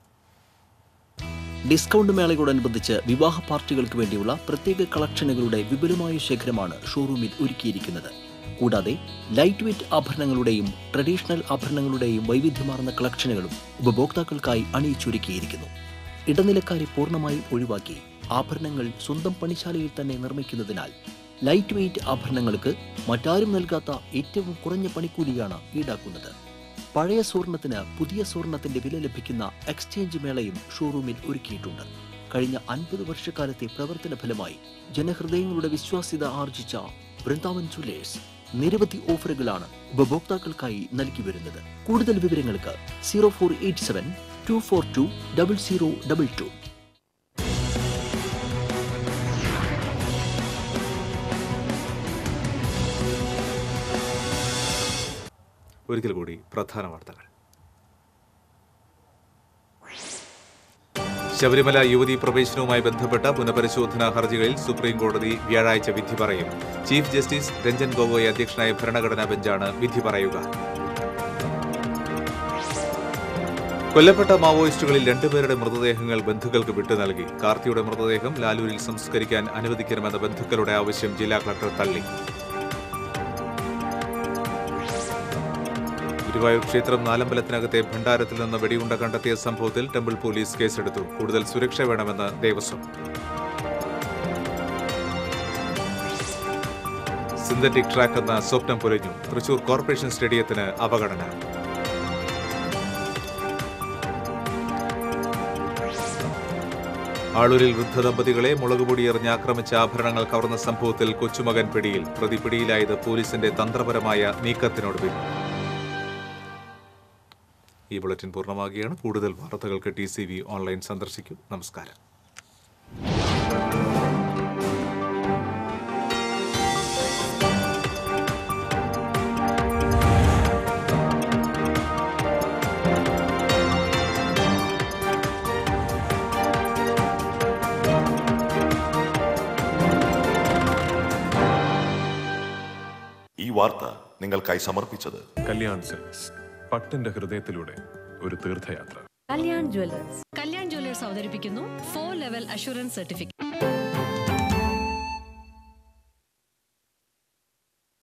ഡിസ്കൗണ്ട് മേളയോടനുബന്ധിച്ച് വിവാഹ പാർട്ടികൾക്ക് വേണ്ടിയുള്ള പ്രത്യേക കളക്ഷനുകളുടെ വിപുലമായ ശേഖരമാണ് ഷോറൂമിൽ ഒരുക്കിയിരിക്കുന്നത് കൂടാതെ ലൈറ്റ് വെയ്റ്റ് ആഭരണങ്ങളുടെയും ട്രഡീഷണൽ ആഭരണങ്ങളുടെയും വൈവിധ്യമാർന്ന കളക്ഷനുകളും ഉപഭോക്താക്കൾക്കായി അണിയിച്ചൊരുക്കിയിരിക്കുന്നു ഇടനിലക്കാരെ പൂർണ്ണമായും ഒഴിവാക്കി ആഭരണങ്ങൾ സ്വന്തം പണിശാലയിൽ തന്നെ നിർമ്മിക്കുന്നതിനാൽ ലൈറ്റ് വെയ്റ്റ് ആഭരണങ്ങൾക്ക് മറ്റാരും നൽകാത്ത ഏറ്റവും കുറഞ്ഞ പണിക്കൂലിയാണ് ഈടാക്കുന്നത് പഴയ സ്വർണത്തിന് പുതിയ സ്വർണത്തിന്റെ വില ലഭിക്കുന്ന എക്സ്ചേഞ്ച് മേളയും ഷോറൂമിൽ ഒരുക്കിയിട്ടുണ്ട് കഴിഞ്ഞ അൻപത് വർഷക്കാലത്തെ പ്രവർത്തന ഫലമായി ജനഹൃദയങ്ങളുടെ വിശ്വാസ്യത ആർജിച്ച വൃന്ദാവൻ ജ്വല്ലേഴ്സ് നിരവധി ഓഫറുകളാണ് ഉപഭോക്താക്കൾക്കായി നൽകി വരുന്നത് കൂടുതൽ വിവരങ്ങൾക്ക് zero four eight seven two four two double zero double two ഒരിക്കൽ കൂടി പ്രധാന വാർത്തകൾ ശബരിമല യുവതീ പ്രവേശനവുമായി ബന്ധപ്പെട്ട പുനഃപരിശോധനാ ഹർജികളിൽ സുപ്രീം കോടതി വ്യാഴാഴ്ച വിധി പറയും ചീഫ് ജസ്റ്റിസ് രഞ്ജൻ ഗൊഗോയ് അധ്യക്ഷനായ ഭരണഘടനാ ബെഞ്ചാണ് വിധി പറയുക കൊല്ലപ്പെട്ട മാവോയിസ്റ്റുകളിൽ രണ്ടുപേരുടെ മൃതദേഹങ്ങൾ ബന്ധുക്കൾക്ക് വിട്ടു നൽകി കാർത്തിയുടെ മൃതദേഹം ലാലൂരിൽ സംസ്കരിക്കാൻ അനുവദിക്കണമെന്ന ബന്ധുക്കളുടെ ആവശ്യം ജില്ലാ കളക്ടർ തള്ളി ഗുരുവായൂർ ക്ഷേത്രം നാലമ്പലത്തിനകത്തെ ഭണ്ഡാരത്തിൽ നിന്ന് വെടിയുണ്ട കണ്ടെത്തിയ സംഭവത്തിൽ ടെമ്പിൾ പോലീസ് കേസെടുത്തു കൂടുതൽ സുരക്ഷ വേണമെന്ന് ദേവസ്വം സിന്തറ്റിക് ട്രാക്ക് എന്ന സ്വപ്നം പൊലിഞ്ഞു തൃശൂർ കോർപ്പറേഷൻ സ്റ്റേഡിയത്തിന് അവഗണന ആളൂരിൽ വൃദ്ധ ദമ്പതികളെ മുളകുപൊടി എറിഞ്ഞ് ആക്രമിച്ച ആഭരണങ്ങൾ കവർന്ന സംഭവത്തിൽ കൊച്ചുമകൻ പിടിയിൽ പ്രതി പിടിയിലായത് പോലീസിന്റെ തന്ത്രപരമായ നീക്കത്തിനൊടുവിൽ ഈ ബുള്ളറ്റിൻ പൂർണ്ണമാകുകയാണ് കൂടുതൽ വാർത്തകൾക്ക് ടി സി വി ഓൺലൈൻ സന്ദർശിക്കൂ നമസ്കാരം ഈ വാർത്ത നിങ്ങൾക്കായി സമർപ്പിച്ചത് കല്യാൺ സിൽക്സ് പട്ടിന്റെ ഹൃദയത്തിലൂടെ ഒരു തീർത്ഥയാത്ര കല്യാൺ ജ്വല്ലേഴ്സ് കല്യാൺ ജ്വല്ലേഴ്സ് അവതരിപ്പിക്കുന്നു ഫോർ ലെവൽ അഷുറൻസ് സർട്ടിഫിക്കറ്റ്